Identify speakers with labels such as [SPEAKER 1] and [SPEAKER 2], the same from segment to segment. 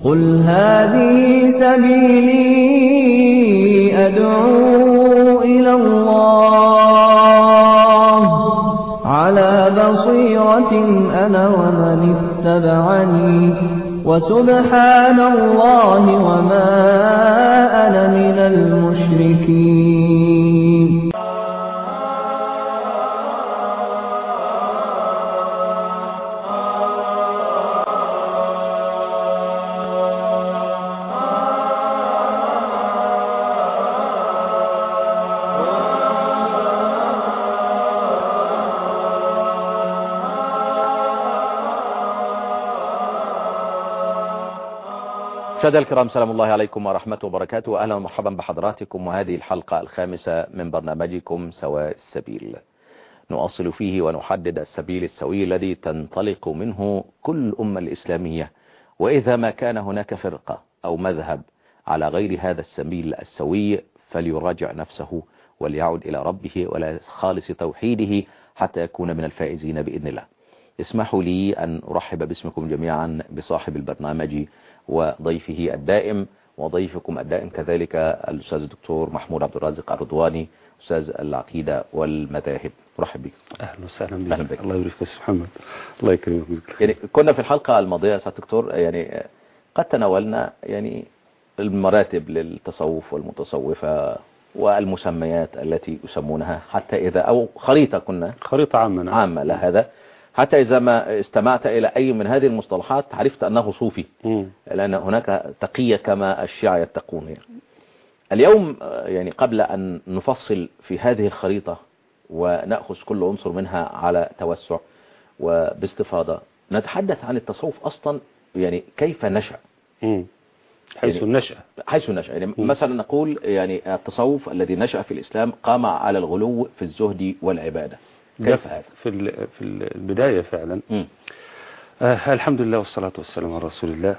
[SPEAKER 1] قل هذه سبيلي أدعو إلى الله على بصيرة أنا ومن اتبعني وسبحان الله وما أنا من المشركين
[SPEAKER 2] مشاهدينا الكرام سلام الله عليكم ورحمة وبركاته وأهلا ومرحبا بحضراتكم وهذه الحلقة الخامسة من برنامجكم سواء السبيل نؤصل فيه ونحدد السبيل السوي الذي تنطلق منه كل الأمة الإسلامية وإذا ما كان هناك فرقة أو مذهب على غير هذا السبيل السوي فليراجع نفسه وليعود إلى ربه ولا خالص توحيده حتى يكون من الفائزين بإذن الله اسمحوا لي أن أرحب باسمكم جميعا بصاحب البرنامج وضيفه الدائم وضيفكم الدائم كذلك الأستاذ الدكتور محمود عبد الرازق الرضواني أستاذ العقيدة والمذاهب مرحب بك
[SPEAKER 3] اهلا وسهلا بك
[SPEAKER 2] أهلا بك.
[SPEAKER 3] الله يبارك فيك محمد الله يكرمك ويجزيك
[SPEAKER 2] يعني كنا في الحلقة الماضية يا سعادة الدكتور يعني قد تناولنا يعني المراتب للتصوف والمتصوفة والمسميات التي يسمونها حتى إذا أو خريطة كنا
[SPEAKER 3] خريطة عامة نعم.
[SPEAKER 2] عامة لهذا حتى إذا ما استمعت إلى أي من هذه المصطلحات عرفت أنه صوفي
[SPEAKER 3] مم.
[SPEAKER 2] لأن هناك تقية كما الشيعة يتقون يعني. اليوم آه، يعني قبل أن نفصل في هذه الخريطة ونأخذ كل عنصر منها على توسع وباستفاضة نتحدث عن التصوف أصلا يعني كيف نشأ
[SPEAKER 3] مم. حيث
[SPEAKER 2] يعني-
[SPEAKER 3] النشأة
[SPEAKER 2] حيث نشأ يعني مثلا نقول يعني التصوف الذي نشأ في الإسلام قام على الغلو في الزهد والعبادة
[SPEAKER 3] ده
[SPEAKER 2] كيف هذا؟
[SPEAKER 3] في ال- في البداية فعلا
[SPEAKER 2] مم.
[SPEAKER 3] آه الحمد لله والصلاة والسلام على رسول الله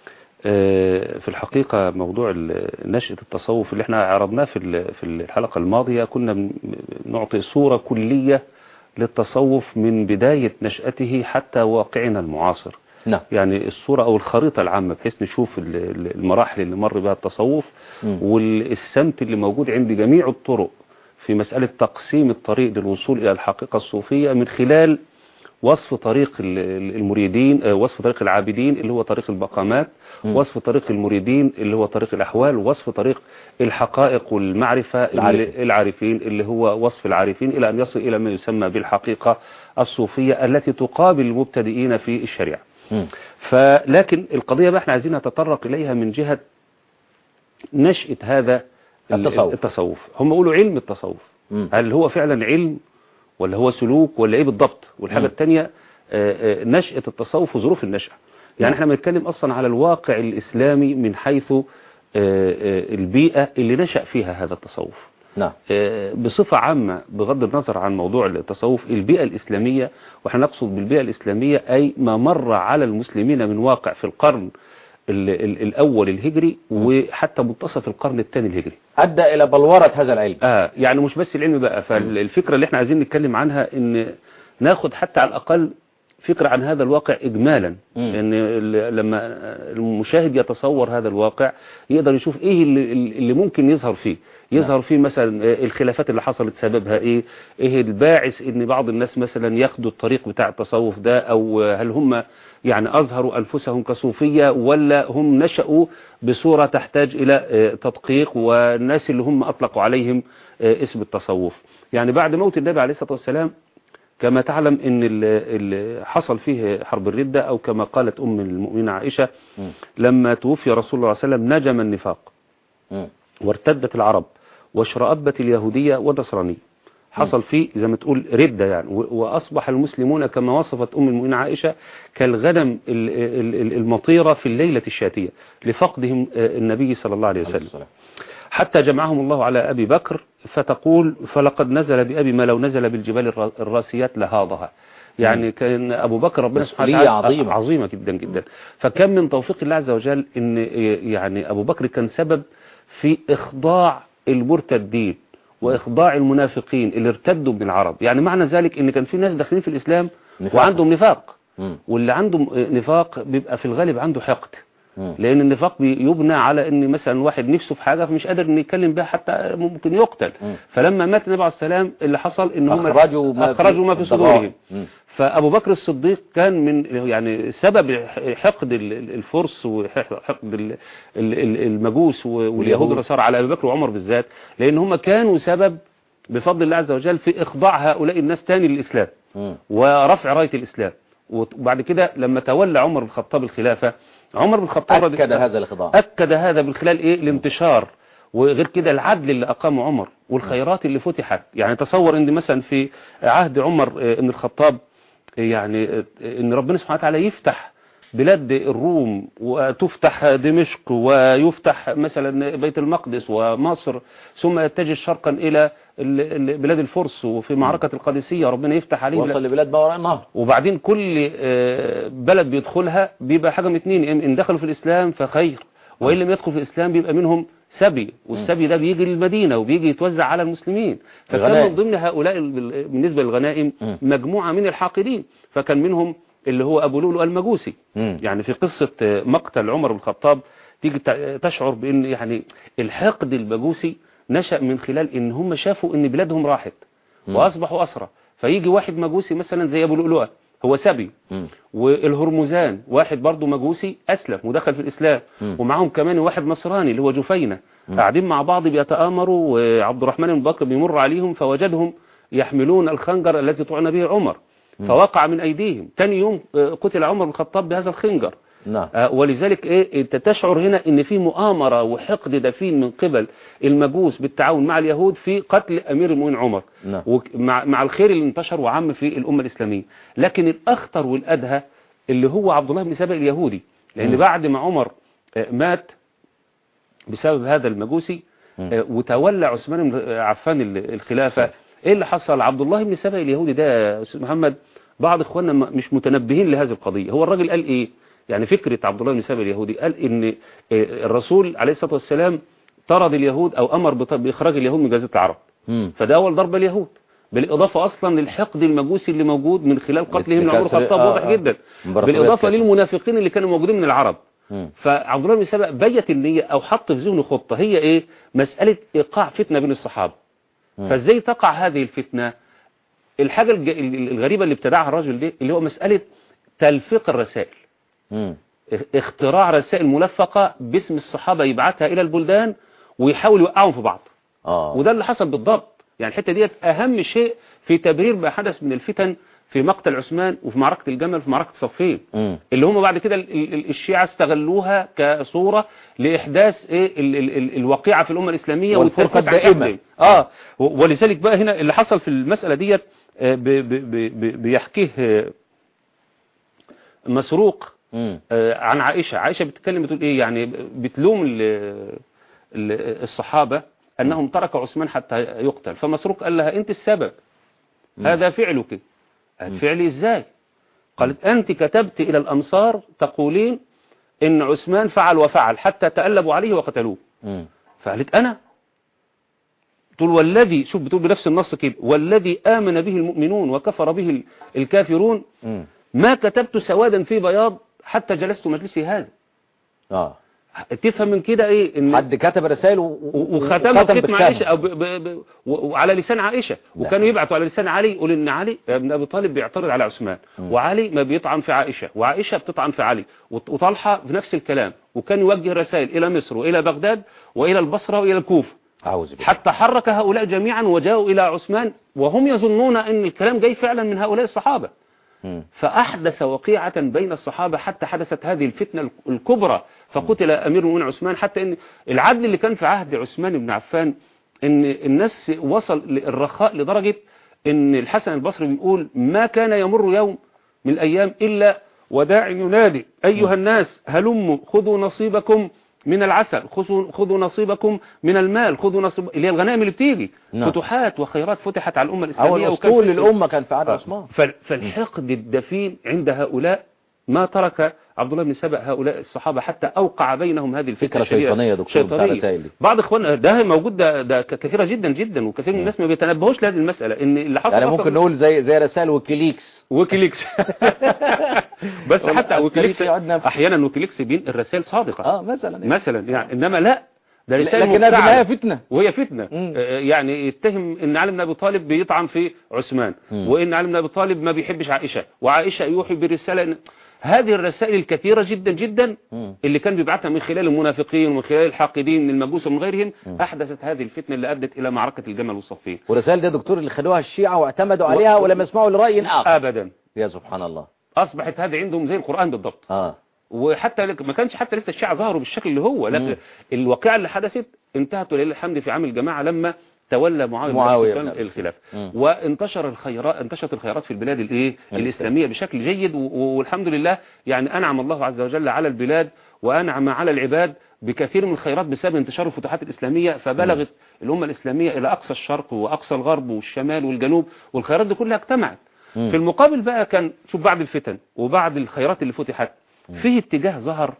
[SPEAKER 3] آه في الحقيقة موضوع ال- نشأة التصوف اللي احنا عرضناه في ال- في الحلقة الماضية كنا بن- نعطي صورة كلية للتصوف من بداية نشأته حتى واقعنا المعاصر
[SPEAKER 2] نعم
[SPEAKER 3] يعني الصورة أو الخريطة العامة بحيث نشوف ال- ال- المراحل اللي مر بها التصوف
[SPEAKER 2] مم.
[SPEAKER 3] والسمت اللي موجود عند جميع الطرق في مسألة تقسيم الطريق للوصول إلى الحقيقة الصوفية من خلال وصف طريق ال- ال- المريدين آه، وصف طريق العابدين اللي هو طريق المقامات
[SPEAKER 2] مم.
[SPEAKER 3] وصف طريق المريدين اللي هو طريق الأحوال وصف طريق الحقائق والمعرفة اللي-
[SPEAKER 2] العارفين.
[SPEAKER 3] العارفين اللي هو وصف العارفين إلى أن يصل إلى ما يسمى بالحقيقة الصوفية التي تقابل المبتدئين في الشريعة
[SPEAKER 2] مم.
[SPEAKER 3] فلكن القضية بقى احنا عايزين نتطرق إليها من جهة نشأة هذا ال-
[SPEAKER 2] التصوف.
[SPEAKER 3] التصوف هم يقولوا علم التصوف
[SPEAKER 2] مم.
[SPEAKER 3] هل هو فعلا علم ولا هو سلوك ولا ايه بالضبط والحاجة
[SPEAKER 2] مم.
[SPEAKER 3] الثانية آه، آه، نشأة التصوف وظروف النشأة يعني
[SPEAKER 2] نعم.
[SPEAKER 3] احنا بنتكلم اصلا على الواقع الاسلامي من حيث آه، آه، البيئة اللي نشأ فيها هذا التصوف
[SPEAKER 2] نعم
[SPEAKER 3] آه، بصفة عامة بغض النظر عن موضوع التصوف البيئة الإسلامية واحنا نقصد بالبيئة الإسلامية أي ما مر على المسلمين من واقع في القرن ال- ال- الأول الهجري وحتى منتصف القرن الثاني الهجري
[SPEAKER 2] أدى إلى بلورة هذا العلم
[SPEAKER 3] آه يعني مش بس العلم بقى فالفكرة اللي احنا عايزين نتكلم عنها ان ناخد حتى على الأقل فكرة عن هذا الواقع إجمالا
[SPEAKER 2] مم.
[SPEAKER 3] ان ال- لما المشاهد يتصور هذا الواقع يقدر يشوف ايه اللي, اللي ممكن يظهر فيه يظهر فيه مثلا الخلافات اللي حصلت سببها ايه ايه الباعث ان بعض الناس مثلا ياخدوا الطريق بتاع التصوف ده او هل هم يعني اظهروا انفسهم كصوفية ولا هم نشأوا بصورة تحتاج الى آه، تدقيق والناس اللي هم اطلقوا عليهم آه، اسم التصوف يعني بعد موت النبي عليه الصلاة والسلام كما تعلم ان اللي حصل فيه حرب الردة او كما قالت ام المؤمنين عائشة
[SPEAKER 2] مم.
[SPEAKER 3] لما توفي رسول الله صلى الله عليه وسلم نجم النفاق
[SPEAKER 2] مم.
[SPEAKER 3] وارتدت العرب واشرأبت اليهودية والنصرانية حصل فيه زي ما تقول ردة يعني و- وأصبح المسلمون كما وصفت أم المؤمنين عائشة كالغنم ال- ال- ال- المطيرة في الليلة الشاتية لفقدهم آه، النبي صلى الله عليه
[SPEAKER 2] عليه
[SPEAKER 3] وسلم
[SPEAKER 2] الصلاة.
[SPEAKER 3] حتى جمعهم الله على أبي بكر فتقول فلقد نزل بأبي ما لو نزل بالجبال الر- الراسيات لهاضها يعني كان أبو بكر ربنا سبحانه
[SPEAKER 2] مسؤولية
[SPEAKER 3] وتعالى
[SPEAKER 2] عظيمة.
[SPEAKER 3] عظيمة جدا جدا فكان من توفيق الله عز وجل ان يعني أبو بكر كان سبب في إخضاع المرتدين وإخضاع المنافقين اللي ارتدوا من العرب يعني معنى ذلك ان كان في ناس داخلين في الإسلام
[SPEAKER 2] نفاق.
[SPEAKER 3] وعندهم نفاق
[SPEAKER 2] مم.
[SPEAKER 3] واللي عنده نفاق بيبقى في الغالب عنده حقد
[SPEAKER 2] مم.
[SPEAKER 3] لان النفاق بي- يبنى على ان مثلا واحد نفسه في حاجه فمش قادر انه يتكلم بها حتى ممكن يقتل
[SPEAKER 2] مم.
[SPEAKER 3] فلما مات النبي عليه السلام اللي حصل ان هم
[SPEAKER 2] أخرجوا ما في
[SPEAKER 3] اخرجوا ما في
[SPEAKER 2] الضغائن.
[SPEAKER 3] صدورهم
[SPEAKER 2] مم.
[SPEAKER 3] فابو بكر الصديق كان من يعني سبب حقد ال- ال- الفرس وحقد ال- ال- ال- المجوس و- واليهود
[SPEAKER 2] واليهود.
[SPEAKER 3] والنصارى على ابي بكر وعمر بالذات لان هم كانوا سبب بفضل الله عز وجل في اخضاع هؤلاء الناس تاني للاسلام
[SPEAKER 2] مم.
[SPEAKER 3] ورفع رايه الاسلام وبعد كده لما تولى عمر بن الخطاب الخلافه عمر بن الخطاب رضي-
[SPEAKER 2] أكد هذا الخضاع
[SPEAKER 3] أكد هذا من خلال إيه الانتشار وغير كده العدل اللي أقامه عمر والخيرات اللي فتحت يعني تصور إن مثلا في عهد عمر آه، بن الخطاب آه، يعني آه، إن ربنا سبحانه وتعالى يفتح بلاد الروم وتفتح دمشق ويفتح مثلا بيت المقدس ومصر ثم يتجه شرقا إلى ال- ال- بلاد الفرس وفي معركة القادسية ربنا يفتح عليه
[SPEAKER 2] وصل لبلاد ما وراء النهر
[SPEAKER 3] وبعدين كل آه، بلد بيدخلها بيبقى حاجة من اتنين إن إن دخلوا في الإسلام فخير وإن لم يدخل في الإسلام بيبقى منهم سبي والسبي ده بيجي للمدينة وبيجي يتوزع على المسلمين فكان
[SPEAKER 2] الغنائم.
[SPEAKER 3] من ضمن هؤلاء ال- بالنسبة للغنائم
[SPEAKER 2] مم.
[SPEAKER 3] مجموعة من الحاقدين فكان منهم اللي هو أبو لؤلؤ المجوسي
[SPEAKER 2] مم.
[SPEAKER 3] يعني في قصة آه، مقتل عمر بن الخطاب تيجي ت- تشعر بأن يعني الحقد المجوسي نشأ من خلال ان هم شافوا ان بلادهم راحت
[SPEAKER 2] مم.
[SPEAKER 3] واصبحوا اسرى فيجي واحد مجوسي مثلا زي ابو لؤلؤه هو سبي
[SPEAKER 2] مم.
[SPEAKER 3] والهرمزان واحد برضه مجوسي اسلم ودخل في الاسلام
[SPEAKER 2] مم.
[SPEAKER 3] ومعاهم كمان واحد نصراني اللي هو جفينه
[SPEAKER 2] مم.
[SPEAKER 3] قاعدين مع بعض بيتآمروا وعبد الرحمن بن بكر بيمر عليهم فوجدهم يحملون الخنجر الذي طعن به عمر فوقع من ايديهم تاني يوم آه، قتل عمر بن الخطاب بهذا الخنجر
[SPEAKER 2] نعم
[SPEAKER 3] آه، ولذلك ايه انت تشعر هنا ان في مؤامره وحقد دفين من قبل المجوس بالتعاون مع اليهود في قتل امير المؤمنين عمر
[SPEAKER 2] نعم.
[SPEAKER 3] وك- مع مع الخير اللي انتشر وعم في الامه الاسلاميه لكن الاخطر والادهى اللي هو عبد الله بن سبأ اليهودي لان
[SPEAKER 2] مم.
[SPEAKER 3] بعد ما عمر آه، مات بسبب هذا المجوسي
[SPEAKER 2] مم.
[SPEAKER 3] آه، وتولى عثمان بن عفان ال- الخلافه ايه اللي حصل عبد الله بن سبأ اليهودي ده يا استاذ محمد بعض اخواننا م- مش متنبهين لهذه القضيه هو الراجل قال ايه يعني فكره عبد الله بن سبأ اليهودي قال ان آه، الرسول عليه الصلاه والسلام طرد اليهود او امر بط- باخراج اليهود من جزيره العرب
[SPEAKER 2] مم.
[SPEAKER 3] فده اول ضربه اليهود بالاضافه اصلا للحقد المجوسي اللي موجود من خلال قتلهم لعمر
[SPEAKER 2] لكسر-
[SPEAKER 3] الخطاب
[SPEAKER 2] آه،
[SPEAKER 3] واضح
[SPEAKER 2] آه.
[SPEAKER 3] جدا
[SPEAKER 2] إمبراطورية
[SPEAKER 3] بالاضافه
[SPEAKER 2] كسر.
[SPEAKER 3] للمنافقين اللي كانوا موجودين من العرب
[SPEAKER 2] مم.
[SPEAKER 3] فعبد الله بن سبأ بيت النية او حط في ذهنه خطة هي ايه مسألة ايقاع فتنة بين الصحابة
[SPEAKER 2] مم.
[SPEAKER 3] فازاي تقع هذه الفتنة الحاجة الج- الغريبة اللي ابتدعها الرجل ده اللي هو مسألة تلفيق الرسائل
[SPEAKER 2] مم.
[SPEAKER 3] اختراع رسائل ملفقة باسم الصحابة يبعتها الى البلدان ويحاول يوقعهم في بعض
[SPEAKER 2] اه
[SPEAKER 3] وده اللي حصل بالضبط يعني الحتة ديت اهم شيء في تبرير ما حدث من الفتن في مقتل عثمان وفي معركة الجمل في معركة صفين
[SPEAKER 2] مم.
[SPEAKER 3] اللي هم بعد كده ال- ال- الشيعة استغلوها كصورة لإحداث إيه ال ال ال الوقيعة في الأمة الإسلامية
[SPEAKER 2] والفرقة
[SPEAKER 3] والتركيز على
[SPEAKER 2] الدائمة.
[SPEAKER 3] حقدهم. آه و- ولذلك بقى هنا اللي حصل في المسألة ديت آه، ب- ب- ب- ب- بيحكيه آه، مسروق
[SPEAKER 2] مم.
[SPEAKER 3] آه، عن عائشة عائشة بتتكلم بتقول إيه يعني بتلوم ال- ال- الصحابة أنهم تركوا عثمان حتى يقتل فمسروق قال لها أنت السبب هذا فعلك قالت فعلي إزاي قالت أنت كتبت إلى الأمصار تقولين إن عثمان فعل وفعل حتى تألبوا عليه وقتلوه
[SPEAKER 2] مم.
[SPEAKER 3] فقالت أنا تقول والذي شوف بتقول بنفس النص كده والذي آمن به المؤمنون وكفر به ال- الكافرون
[SPEAKER 2] مم.
[SPEAKER 3] ما كتبت سوادا في بياض حتى جلست مجلسي هذا
[SPEAKER 2] اه
[SPEAKER 3] تفهم من كده ايه ان
[SPEAKER 2] حد كتب رسائل و...
[SPEAKER 3] و- وختمها بختم
[SPEAKER 2] بختام.
[SPEAKER 3] عائشة أو ب... ب... ب... و- وعلى لسان عائشة وكانوا يبعتوا على لسان علي يقول ان علي ابن ابي طالب بيعترض على عثمان وعلي ما بيطعن في عائشة وعائشة بتطعن في علي وط- وطلحة في نفس الكلام وكان يوجه رسائل الى مصر والى بغداد والى البصرة والى الكوفة
[SPEAKER 2] اعوذ بالله
[SPEAKER 3] حتى حرك هؤلاء جميعا وجاءوا الى عثمان وهم يظنون ان الكلام جاي فعلا من هؤلاء الصحابة
[SPEAKER 2] مم.
[SPEAKER 3] فأحدث وقيعة بين الصحابة حتى حدثت هذه الفتنة الكبرى فقتل أمير المؤمنين عثمان حتى أن العدل اللي كان في عهد عثمان بن عفان أن الناس وصل للرخاء لدرجة أن الحسن البصري بيقول ما كان يمر يوم من الأيام إلا وداع ينادي أيها الناس هلموا خذوا نصيبكم من العسل خذوا خذوا نصيبكم من المال خذوا نصيب اللي هي الغنائم اللي بتيجي
[SPEAKER 2] نعم.
[SPEAKER 3] فتوحات وخيرات فتحت على الأمة الإسلامية
[SPEAKER 2] اول
[SPEAKER 3] وكان
[SPEAKER 2] اسطول
[SPEAKER 3] في-
[SPEAKER 2] للامه كان في عهد عثمان
[SPEAKER 3] فال- فالحقد الدفين عند هؤلاء ما ترك عبد الله بن سبأ هؤلاء الصحابة حتى أوقع بينهم هذه الفكرة
[SPEAKER 2] فكرة
[SPEAKER 3] الشديدة.
[SPEAKER 2] شيطانية يا دكتور بتاع
[SPEAKER 3] شيطانية.
[SPEAKER 2] الرسائل دي.
[SPEAKER 3] بعض اخواننا ده موجود ده, ده كثيرة جدا جدا وكثير من الناس ما بيتنبهوش لهذه المسألة ان اللي حصل
[SPEAKER 2] يعني
[SPEAKER 3] أصلاً
[SPEAKER 2] ممكن نقول زي زي رسائل ويكيليكس
[SPEAKER 3] ويكيليكس بس
[SPEAKER 2] والله
[SPEAKER 3] حتى ويكيليكس
[SPEAKER 2] التاريخ يقعد نفسه.
[SPEAKER 3] احيانا ويكيليكس بينقل رسائل صادقة
[SPEAKER 2] اه مثلا يعني.
[SPEAKER 3] مثلا يعني انما لا ده رسائل
[SPEAKER 2] لكنها في
[SPEAKER 3] مفتعلة.
[SPEAKER 2] النهاية فتنة
[SPEAKER 3] وهي فتنة
[SPEAKER 2] مم.
[SPEAKER 3] آه، يعني يتهم ان علي بن ابي طالب بيطعن في عثمان
[SPEAKER 2] مم.
[SPEAKER 3] وان علي بن ابي طالب ما بيحبش عائشة وعائشة يوحي برسالة إن هذه الرسائل الكثيرة جدا جدا
[SPEAKER 2] مم.
[SPEAKER 3] اللي كان بيبعتها من خلال المنافقين ومن خلال الحاقدين من المجوس ومن غيرهم
[SPEAKER 2] مم.
[SPEAKER 3] احدثت هذه الفتنة اللي ادت الى معركة الجمل والصفين
[SPEAKER 2] ورسائل ده دكتور اللي خدوها الشيعة واعتمدوا عليها ولم يسمعوا لرأي آخر
[SPEAKER 3] ابدا
[SPEAKER 2] يا سبحان الله
[SPEAKER 3] اصبحت هذه عندهم زي القرآن بالضبط
[SPEAKER 2] اه
[SPEAKER 3] وحتى لك- ما كانش حتى لسه الشيعة ظهروا بالشكل اللي هو
[SPEAKER 2] مم.
[SPEAKER 3] لكن الواقعة اللي حدثت انتهت ولله الحمد في عام الجماعة لما تولى معاوية بن
[SPEAKER 2] معاوية
[SPEAKER 3] أبي
[SPEAKER 2] بن
[SPEAKER 3] سفيان
[SPEAKER 2] أبي
[SPEAKER 3] الخلافة
[SPEAKER 2] مم.
[SPEAKER 3] وانتشر الخيرات انتشرت الخيرات في البلاد الايه
[SPEAKER 2] الإسلام.
[SPEAKER 3] الإسلامية بشكل جيد و- و- والحمد لله يعني أنعم الله عز وجل على البلاد وأنعم على العباد بكثير من الخيرات بسبب انتشار الفتوحات الإسلامية فبلغت الأمة الإسلامية إلى أقصى الشرق وأقصى الغرب والشمال والجنوب والخيرات دي كلها اجتمعت
[SPEAKER 2] مم.
[SPEAKER 3] في المقابل بقى كان شوف بعد الفتن وبعد الخيرات اللي فتحت فيه اتجاه ظهر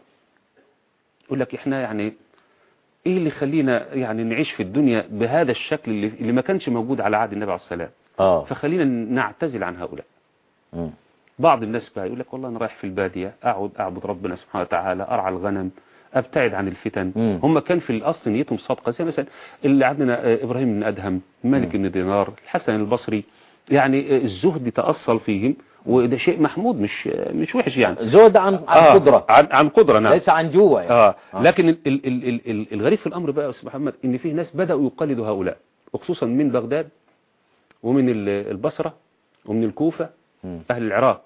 [SPEAKER 3] يقول لك احنا يعني ايه اللي يخلينا يعني نعيش في الدنيا بهذا الشكل اللي, اللي ما كانش موجود على عهد النبي عليه الصلاه والسلام
[SPEAKER 2] اه
[SPEAKER 3] فخلينا نعتزل عن هؤلاء
[SPEAKER 2] مم.
[SPEAKER 3] بعض الناس بقى يقول لك والله انا رايح في الباديه اقعد اعبد ربنا سبحانه وتعالى ارعى الغنم ابتعد عن الفتن
[SPEAKER 2] مم.
[SPEAKER 3] هم كان في الاصل نيتهم صادقه زي مثلا اللي عندنا آه، ابراهيم بن ادهم مالك بن دينار الحسن البصري يعني آه، الزهد تاصل فيهم وده شيء محمود مش آه، مش وحش يعني
[SPEAKER 2] زود عن عن
[SPEAKER 3] آه،
[SPEAKER 2] قدرة
[SPEAKER 3] عن عن قدره نعم
[SPEAKER 2] ليس عن جوه يعني.
[SPEAKER 3] اه
[SPEAKER 2] آه.
[SPEAKER 3] لكن ال ال ال ال ال الغريب في الامر بقى يا استاذ محمد ان فيه ناس بداوا يقلدوا هؤلاء وخصوصا من بغداد ومن ال- البصره ومن الكوفه
[SPEAKER 2] مم.
[SPEAKER 3] اهل العراق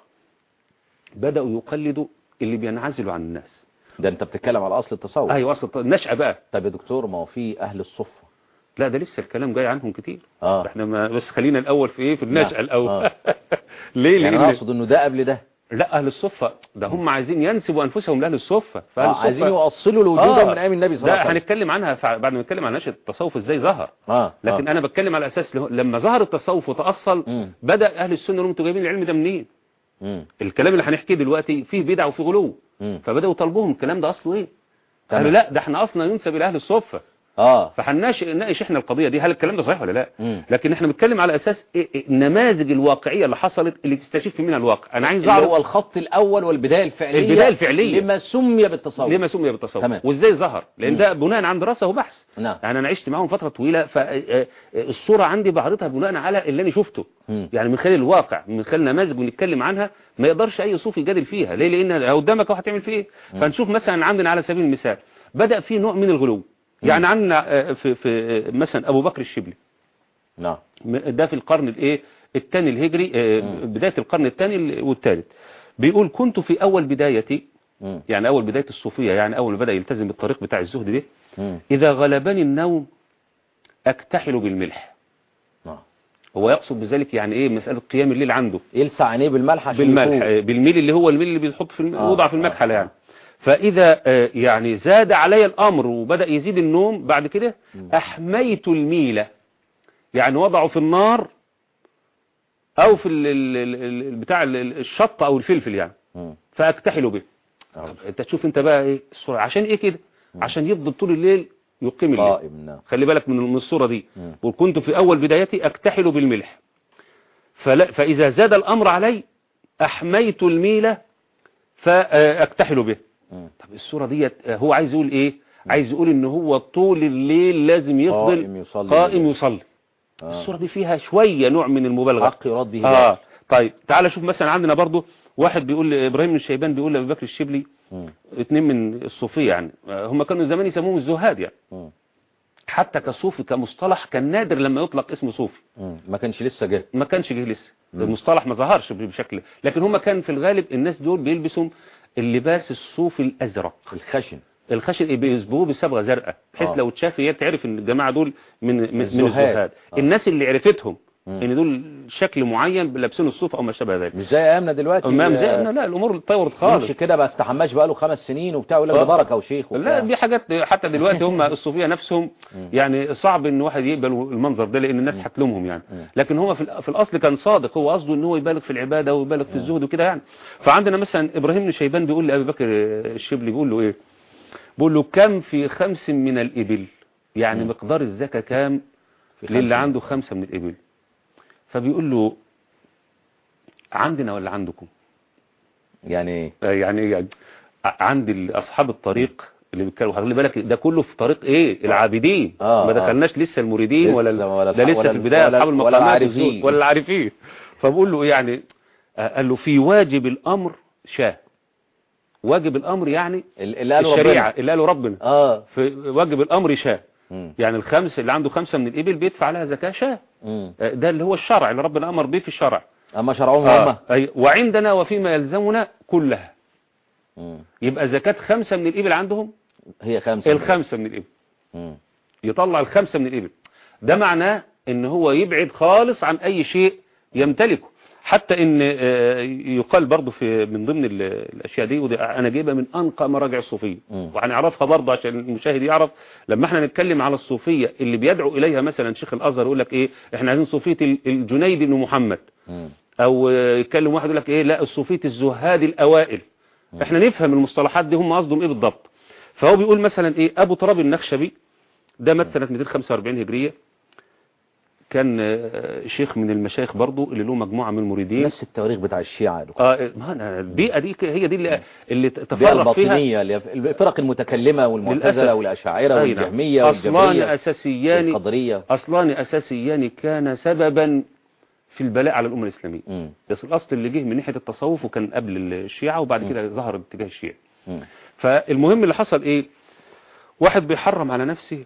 [SPEAKER 3] بداوا يقلدوا اللي بينعزلوا عن الناس
[SPEAKER 2] ده انت بتتكلم على اصل التصوف
[SPEAKER 3] ايوه اصل النشأة بقى
[SPEAKER 2] طب يا دكتور ما هو في اهل الصفة
[SPEAKER 3] لا ده لسه الكلام جاي عنهم كتير
[SPEAKER 2] اه
[SPEAKER 3] احنا ما بس خلينا الاول في ايه في النشأة
[SPEAKER 2] نعم.
[SPEAKER 3] الاول
[SPEAKER 2] آه.
[SPEAKER 3] ليه
[SPEAKER 2] يعني
[SPEAKER 3] لان
[SPEAKER 2] انا اقصد انه ده قبل ده
[SPEAKER 3] لا اهل الصفه ده هم عايزين ينسبوا انفسهم لاهل الصفه فاهل
[SPEAKER 2] آه. عايزين
[SPEAKER 3] الصفة-
[SPEAKER 2] يوصلوا لوجوده من ايام النبي صلى الله
[SPEAKER 3] ده
[SPEAKER 2] عليه وسلم
[SPEAKER 3] هنتكلم عنها فع- بعد ما نتكلم عن نشأة التصوف ازاي ظهر
[SPEAKER 2] اه
[SPEAKER 3] لكن
[SPEAKER 2] آه.
[SPEAKER 3] انا بتكلم على اساس له- لما ظهر التصوف وتأصل
[SPEAKER 2] مم.
[SPEAKER 3] بدأ اهل السنه انهم انتوا جايبين العلم ده منين
[SPEAKER 2] مم.
[SPEAKER 3] الكلام اللي هنحكيه دلوقتي فيه بدع وفيه غلو
[SPEAKER 2] مم.
[SPEAKER 3] فبداوا يطالبوهم الكلام ده اصله ايه
[SPEAKER 2] تمام.
[SPEAKER 3] قالوا لا ده احنا اصلا ينسب الى اهل الصفه
[SPEAKER 2] اه
[SPEAKER 3] فهنناقش نناقش احنا القضيه دي هل الكلام ده صحيح ولا لا
[SPEAKER 2] مم.
[SPEAKER 3] لكن احنا بنتكلم على اساس إيه إيه النماذج الواقعيه اللي حصلت اللي تستشف منها الواقع انا عايز
[SPEAKER 2] اللي
[SPEAKER 3] اعرف
[SPEAKER 2] هو الخط الاول والبداية الفعلية
[SPEAKER 3] البداية الفعلية.
[SPEAKER 2] لما سمي بالتصوف
[SPEAKER 3] ليه ما سمي بالتصوف
[SPEAKER 2] تمام.
[SPEAKER 3] وازاي ظهر لان
[SPEAKER 2] مم.
[SPEAKER 3] ده بناء عن دراسه وبحث
[SPEAKER 2] نعم
[SPEAKER 3] يعني انا عشت معاهم فتره طويله فالصوره عندي بعرضها بناء على اللي انا شفته
[SPEAKER 2] مم.
[SPEAKER 3] يعني من خلال الواقع من خلال نماذج ونتكلم عنها ما يقدرش اي صوفي يجادل فيها ليه لان قدامك هتعمل فيه ايه فنشوف مثلا عندنا على سبيل المثال بدا في نوع من الغلو يعني عندنا آه، في في آه، مثلا ابو بكر الشبلي
[SPEAKER 2] نعم
[SPEAKER 3] م- ده في القرن الايه الثاني الهجري آه، بدايه القرن الثاني والثالث بيقول كنت في اول بدايتي
[SPEAKER 2] مم.
[SPEAKER 3] يعني اول بدايه الصوفيه يعني اول ما بدا يلتزم بالطريق بتاع الزهد ده
[SPEAKER 2] مم.
[SPEAKER 3] اذا غلبني النوم اكتحل بالملح
[SPEAKER 2] نعم
[SPEAKER 3] هو يقصد بذلك يعني ايه مساله قيام الليل عنده
[SPEAKER 2] يلسع عينيه بالملح عشان
[SPEAKER 3] بالملح
[SPEAKER 2] يفوق.
[SPEAKER 3] آه، بالميل اللي هو الميل اللي بيحط في الم...
[SPEAKER 2] آه،
[SPEAKER 3] وضع في
[SPEAKER 2] آه،
[SPEAKER 3] المكحله
[SPEAKER 2] آه.
[SPEAKER 3] يعني فاذا آه، يعني زاد علي الامر وبدا يزيد النوم بعد كده احميت الميله يعني وضعه في النار او في ال- ال- ال- ال- بتاع ال- ال- الشطه او الفلفل يعني
[SPEAKER 2] مم.
[SPEAKER 3] فاكتحل به
[SPEAKER 2] آه.
[SPEAKER 3] طب انت تشوف انت بقى ايه الصوره عشان ايه كده عشان يفضل طول الليل يقيم الليل
[SPEAKER 2] قائم نعم
[SPEAKER 3] خلي بالك من من الصورة دي
[SPEAKER 2] مم.
[SPEAKER 3] وكنت في أول بدايتي أكتحل بالملح فلا فإذا زاد الأمر علي أحميت الميلة فأكتحل به
[SPEAKER 2] مم.
[SPEAKER 3] طب الصورة دي هو عايز يقول إيه عايز يقول إن هو طول الليل لازم يفضل
[SPEAKER 2] قائم يصلي
[SPEAKER 3] قائم يصلي
[SPEAKER 2] آه.
[SPEAKER 3] الصورة دي فيها شوية نوع من المبالغة
[SPEAKER 2] حق يراد به
[SPEAKER 3] آه
[SPEAKER 2] ذلك.
[SPEAKER 3] طيب تعال شوف مثلا عندنا برضو واحد بيقول إبراهيم بن الشيبان بيقول لأبي بكر الشبلي
[SPEAKER 2] مم.
[SPEAKER 3] اتنين من الصوفية يعني آه، هم كانوا زمان يسموهم الزهاد يعني
[SPEAKER 2] مم.
[SPEAKER 3] حتى كصوفي كمصطلح كان نادر لما يطلق اسم صوفي
[SPEAKER 2] مم. ما كانش لسه جه
[SPEAKER 3] ما كانش جه لسه
[SPEAKER 2] مم.
[SPEAKER 3] المصطلح ما ظهرش بشكل لكن هم كان في الغالب الناس دول بيلبسوا اللباس الصوفي الازرق
[SPEAKER 2] الخشن
[SPEAKER 3] الخشن بيسبوه بصبغه زرقاء بحيث
[SPEAKER 2] آه.
[SPEAKER 3] لو اتشاف هي تعرف ان الجماعه دول من من من
[SPEAKER 2] الزهاد.
[SPEAKER 3] الزهاد
[SPEAKER 2] آه.
[SPEAKER 3] الناس اللي عرفتهم
[SPEAKER 2] مم.
[SPEAKER 3] ان دول شكل معين لابسين الصوف او ما شابه ذلك
[SPEAKER 2] مش زي ايامنا دلوقتي
[SPEAKER 3] امام زي
[SPEAKER 2] آه،
[SPEAKER 3] لا الامور اتطورت خالص
[SPEAKER 2] يمشي كده ما استحماش بقاله خمس سنين وبتاع يقول لك ده
[SPEAKER 3] آه.
[SPEAKER 2] بركه وشيخ
[SPEAKER 3] لا
[SPEAKER 2] وبتاع.
[SPEAKER 3] دي حاجات حتى دلوقتي هم الصوفيه نفسهم يعني صعب ان واحد يقبل المنظر ده لان الناس هتلومهم يعني لكن هو في الأ- في الاصل كان صادق هو قصده ان هو يبالغ في العباده ويبالغ في الزهد وكده يعني فعندنا مثلا ابراهيم بن شيبان بيقول لابي بكر الشبلي بيقول له ايه بيقول له كم في خمس من الابل يعني
[SPEAKER 2] مم.
[SPEAKER 3] مقدار الزكاه كام
[SPEAKER 2] في
[SPEAKER 3] للي
[SPEAKER 2] خمسة.
[SPEAKER 3] عنده خمسه من الابل فبيقول له عندنا ولا عندكم
[SPEAKER 2] يعني ايه
[SPEAKER 3] آه، يعني يعني ع- عند ال- اصحاب الطريق اللي بيتكلموا خلي بالك ده كله في طريق ايه العابدين
[SPEAKER 2] آه،
[SPEAKER 3] ما
[SPEAKER 2] آه.
[SPEAKER 3] دخلناش لسه المريدين ولا
[SPEAKER 2] لسه ولا
[SPEAKER 3] ده
[SPEAKER 2] الح-
[SPEAKER 3] لسه
[SPEAKER 2] ولا
[SPEAKER 3] في البدايه
[SPEAKER 2] ولا-
[SPEAKER 3] اصحاب
[SPEAKER 2] ولا
[SPEAKER 3] المقامات
[SPEAKER 2] العارفين.
[SPEAKER 3] والزهد ولا العارفين فبقول له إيه يعني آه، قال له في واجب الامر شاه واجب الامر يعني
[SPEAKER 2] اللي قاله
[SPEAKER 3] الشريعه
[SPEAKER 2] ربنا
[SPEAKER 3] اللي قاله ربنا
[SPEAKER 2] اه
[SPEAKER 3] في واجب الامر شاه
[SPEAKER 2] مم.
[SPEAKER 3] يعني الخمس اللي عنده خمسه من الابل بيدفع عليها زكاه شاه
[SPEAKER 2] مم.
[SPEAKER 3] آه، ده اللي هو الشرع اللي ربنا امر به في الشرع
[SPEAKER 2] اما شرعهم هم
[SPEAKER 3] آه. أي وعندنا وفيما يلزمنا كلها
[SPEAKER 2] مم.
[SPEAKER 3] يبقى زكاة خمسة من الإبل عندهم
[SPEAKER 2] هي خمسة
[SPEAKER 3] الخمسة من الإبل
[SPEAKER 2] مم.
[SPEAKER 3] يطلع الخمسة من الإبل ده معناه ان هو يبعد خالص عن أي شيء يمتلكه حتى ان آه، يقال برضه في من ضمن ال- الاشياء دي ودي انا جايبها من انقى مراجع الصوفيه
[SPEAKER 2] مم.
[SPEAKER 3] وهنعرفها برضه عشان المشاهد يعرف لما احنا نتكلم على الصوفيه اللي بيدعو اليها مثلا شيخ الازهر يقول لك ايه احنا عايزين صوفيه ال- الجنيد بن محمد
[SPEAKER 2] مم.
[SPEAKER 3] او آه، يتكلم واحد يقول لك ايه لا الصوفيه الزهاد الاوائل احنا نفهم المصطلحات دي هم قصدهم ايه بالضبط فهو بيقول مثلا ايه ابو تراب النخشبي ده مات سنه 245 هجريه كان آه، شيخ من المشايخ برضه اللي له مجموعه من المريدين
[SPEAKER 2] نفس التواريخ بتاع الشيعة يا دكتور.
[SPEAKER 3] اه ما أنا البيئه دي ك- هي دي اللي اللي
[SPEAKER 2] البيئة
[SPEAKER 3] تفرق فيها
[SPEAKER 2] الباطنية اللي هي الفرق المتكلمة والمعتزلة
[SPEAKER 3] للأسف.
[SPEAKER 2] والأشاعرة
[SPEAKER 3] أي نعم.
[SPEAKER 2] والجهمية
[SPEAKER 3] اصلان
[SPEAKER 2] والجبرية
[SPEAKER 3] اساسيان
[SPEAKER 2] والقدرية
[SPEAKER 3] اصلان اساسيان كان سببا في البلاء على الامه الاسلاميه
[SPEAKER 2] مم.
[SPEAKER 3] بس الاصل اللي جه من ناحيه التصوف وكان قبل الشيعه وبعد كده ظهر اتجاه الشيعه
[SPEAKER 2] مم.
[SPEAKER 3] فالمهم اللي حصل ايه واحد بيحرم على نفسه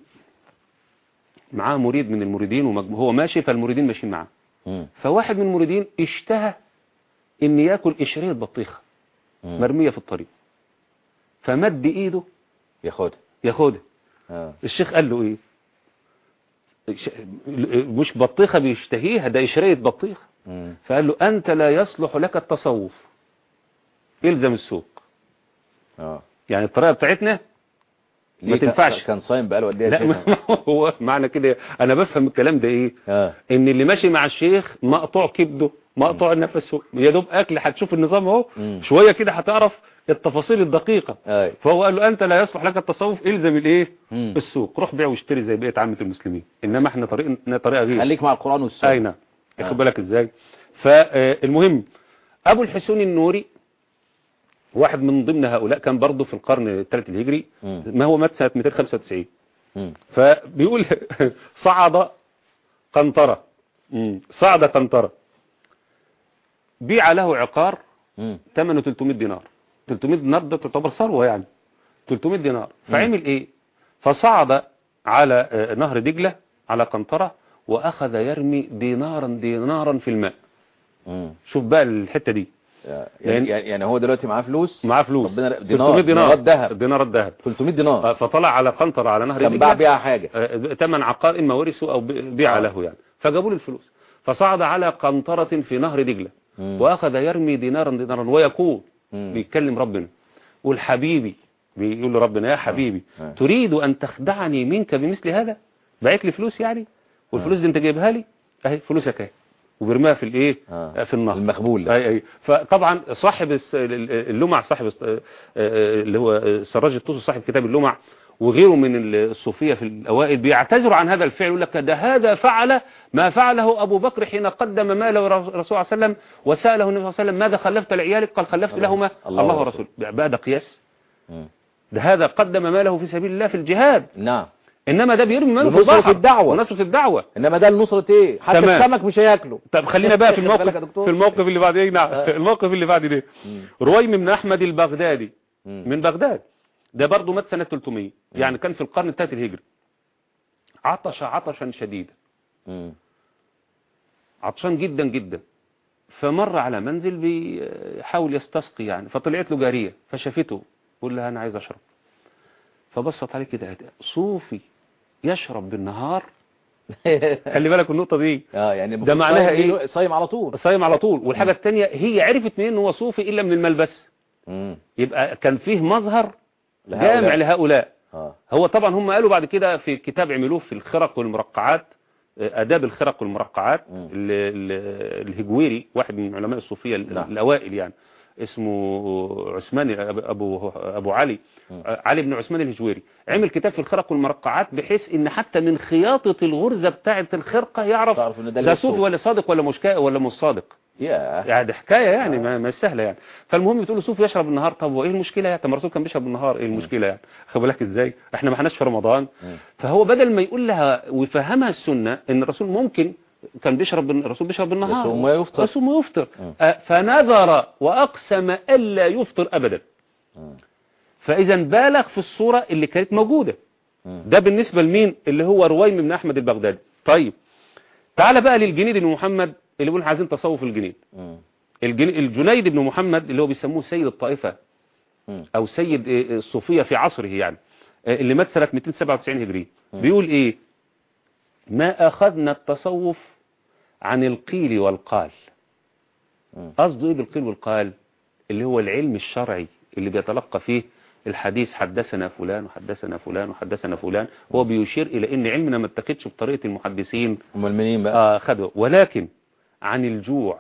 [SPEAKER 3] معاه مريد من المريدين وهو ماشي فالمريدين ماشيين معاه
[SPEAKER 2] مم.
[SPEAKER 3] فواحد من المريدين اشتهى ان ياكل قشريه بطيخه
[SPEAKER 2] مم.
[SPEAKER 3] مرميه في الطريق فمد ايده
[SPEAKER 2] ياخدها
[SPEAKER 3] ياخدها
[SPEAKER 2] اه
[SPEAKER 3] الشيخ قال له ايه ش- مش بطيخه بيشتهيها ده قشريه بطيخه
[SPEAKER 2] مم.
[SPEAKER 3] فقال له انت لا يصلح لك التصوف الزم السوق
[SPEAKER 2] اه
[SPEAKER 3] يعني الطريقه بتاعتنا
[SPEAKER 2] ليه كان-
[SPEAKER 3] تنفعش.
[SPEAKER 2] كان صايم بقاله قد ايه يا
[SPEAKER 3] لا
[SPEAKER 2] شيخ؟
[SPEAKER 3] ما هو معنى كده انا بفهم الكلام ده ايه
[SPEAKER 2] اه
[SPEAKER 3] ان اللي ماشي مع الشيخ مقطوع كبده مقطوع نفسه يا دوب اكل هتشوف النظام اهو
[SPEAKER 2] مم.
[SPEAKER 3] شويه كده هتعرف التفاصيل الدقيقه
[SPEAKER 2] اي
[SPEAKER 3] فهو قال له انت لا يصلح لك التصوف الزم الايه
[SPEAKER 2] مم.
[SPEAKER 3] السوق روح بيع واشتري زي بقيه عامه المسلمين انما احنا طريقنا طريقه غير
[SPEAKER 2] خليك مع القرآن والسنة
[SPEAKER 3] اي نعم
[SPEAKER 2] آه.
[SPEAKER 3] ياخد بالك ازاي فالمهم ابو الحسين النوري واحد من ضمن هؤلاء كان برضه في القرن الثالث الهجري
[SPEAKER 2] مم.
[SPEAKER 3] ما هو مات سنه 295
[SPEAKER 2] مم.
[SPEAKER 3] فبيقول صعد قنطرة مم. صعد قنطرة بيع له عقار
[SPEAKER 2] مم.
[SPEAKER 3] ثمنه 300 دينار 300 دينار ده تعتبر ثروة يعني 300 دينار فعمل ايه فصعد على آه، نهر دجلة على قنطرة واخذ يرمي دينارا دينارا في الماء
[SPEAKER 2] مم.
[SPEAKER 3] شوف بقى الحتة دي
[SPEAKER 2] يعني, يعني يعني هو دلوقتي معاه فلوس
[SPEAKER 3] معاه فلوس
[SPEAKER 2] ربنا
[SPEAKER 3] 300
[SPEAKER 2] دينار
[SPEAKER 3] دينار
[SPEAKER 2] دينار ذهب
[SPEAKER 3] دينار الذهب
[SPEAKER 2] 300 دينار
[SPEAKER 3] آه، فطلع على قنطرة على نهر
[SPEAKER 2] كان باع
[SPEAKER 3] دجلة
[SPEAKER 2] بيها حاجة
[SPEAKER 3] آه، تمن عقار إما ورثه أو بيع
[SPEAKER 2] آه.
[SPEAKER 3] له يعني فجابوا له الفلوس فصعد على قنطرة في نهر دجلة
[SPEAKER 2] مم.
[SPEAKER 3] وأخذ يرمي دينارا دينارا ويقول
[SPEAKER 2] مم.
[SPEAKER 3] بيتكلم ربنا قول حبيبي بيقول له ربنا يا حبيبي
[SPEAKER 2] آه.
[SPEAKER 3] تريد أن تخدعني منك بمثل هذا بعت لي فلوس يعني والفلوس دي انت جايبها لي اهي فلوسك اهي وبرماها في الايه
[SPEAKER 2] آه.
[SPEAKER 3] آه، في النهر
[SPEAKER 2] المخبول ده
[SPEAKER 3] اي اي فطبعا صاحب الس- اللمع صاحب الس- آه، آه، اللي هو سراج الطوسي صاحب كتاب اللمع وغيره من الصوفية في الأوائل بيعتذروا عن هذا الفعل يقول لك ده هذا فعل ما فعله أبو بكر حين قدم ماله الرسول صلى الله عليه وسلم وسأله النبي صلى الله عليه وسلم ماذا خلفت لعيالك قال خلفت
[SPEAKER 2] الله-
[SPEAKER 3] لهما
[SPEAKER 2] الله
[SPEAKER 3] الله
[SPEAKER 2] ورسوله.
[SPEAKER 3] ورسوله بقى ده قياس
[SPEAKER 2] مم.
[SPEAKER 3] ده هذا قدم ماله في سبيل الله في الجهاد
[SPEAKER 2] نعم
[SPEAKER 3] إنما ده بيرمي ماله في
[SPEAKER 2] لنصرة
[SPEAKER 3] البحر
[SPEAKER 2] الدعوة.
[SPEAKER 3] ونصرة الدعوة
[SPEAKER 2] انما ده لنصرة ايه حتى
[SPEAKER 3] تمام.
[SPEAKER 2] السمك مش هياكله
[SPEAKER 3] طب خلينا بقى في
[SPEAKER 2] خد بالك يا
[SPEAKER 3] الموقف
[SPEAKER 2] دكتور.
[SPEAKER 3] في الموقف اللي بعد ايه نعم
[SPEAKER 2] آه.
[SPEAKER 3] الموقف اللي بعد ده
[SPEAKER 2] مم.
[SPEAKER 3] رويم بن احمد البغدادي
[SPEAKER 2] مم.
[SPEAKER 3] من بغداد ده برضه مات سنة 300 يعني كان في القرن الثالث الهجري عطش عطشا شديدا
[SPEAKER 2] مم.
[SPEAKER 3] عطشان جدا جدا فمر على منزل بيحاول يستسقي يعني فطلعت له جارية فشافته قول لها انا عايز اشرب فبصت عليه كده صوفي يشرب بالنهار خلي بالك النقطة دي
[SPEAKER 2] اه يعني
[SPEAKER 3] ده معناها
[SPEAKER 2] صايم
[SPEAKER 3] إيه؟
[SPEAKER 2] صايم على طول
[SPEAKER 3] صايم على طول والحاجة التانية هي عرفت منين ان هو صوفي الا من الملبس
[SPEAKER 2] مم.
[SPEAKER 3] يبقى كان فيه مظهر
[SPEAKER 2] لهؤلاء.
[SPEAKER 3] جامع لهؤلاء
[SPEAKER 2] اه
[SPEAKER 3] هو طبعا هم قالوا بعد كده في كتاب عملوه في الخرق والمرقعات آه، آداب الخرق والمرقعات
[SPEAKER 2] مم.
[SPEAKER 3] ال- ال- الهجويري واحد من علماء الصوفية ال-
[SPEAKER 2] نعم.
[SPEAKER 3] الأوائل يعني اسمه عثمان أب- أبو أبو علي
[SPEAKER 2] مم.
[SPEAKER 3] آه، علي بن عثمان الهجويري عمل كتاب في الخرق والمرقعات بحيث ان حتى من خياطة الغرزة بتاعة الخرقة يعرف
[SPEAKER 2] تعرف إن ده
[SPEAKER 3] ده
[SPEAKER 2] الصوف.
[SPEAKER 3] صوفي ولا صادق ولا مش كا- ولا مش صادق
[SPEAKER 2] يا
[SPEAKER 3] يعني ده حكاية يعني ما ما سهلة يعني فالمهم بتقول له صوفي يشرب النهار طب وايه المشكلة يعني طب ما الرسول كان بيشرب النهار ايه المشكلة يعني خد بالك ازاي احنا ما احناش في رمضان
[SPEAKER 2] مم.
[SPEAKER 3] فهو بدل ما يقول لها ويفهمها السنة ان الرسول ممكن كان بيشرب بالن- الرسول بيشرب بالنهار
[SPEAKER 2] يصوم ويفطر.
[SPEAKER 3] يصوم ويفطر
[SPEAKER 2] مم.
[SPEAKER 3] آه، فنذر واقسم الا يفطر ابدا
[SPEAKER 2] مم.
[SPEAKER 3] فاذا بالغ في الصورة اللي كانت موجودة
[SPEAKER 2] مم.
[SPEAKER 3] ده بالنسبة لمين اللي هو رويم بن احمد البغدادي طيب تعال بقى للجنيد بن محمد اللي بيقول عايزين تصوف الجنيد
[SPEAKER 2] مم.
[SPEAKER 3] الجن- الجنيد بن محمد اللي هو بيسموه سيد الطائفة
[SPEAKER 2] مم.
[SPEAKER 3] او سيد إيه، الصوفية في عصره يعني آه، اللي مات سنة 297 هجري بيقول ايه ما اخذنا التصوف عن القيل والقال
[SPEAKER 2] مم.
[SPEAKER 3] قصده ايه بالقيل والقال اللي هو العلم الشرعي اللي بيتلقى فيه الحديث حدثنا فلان وحدثنا فلان وحدثنا فلان هو بيشير الى ان علمنا ما اتخذش بطريقة المحدثين
[SPEAKER 2] امال منين بقى
[SPEAKER 3] آه خدوا ولكن عن الجوع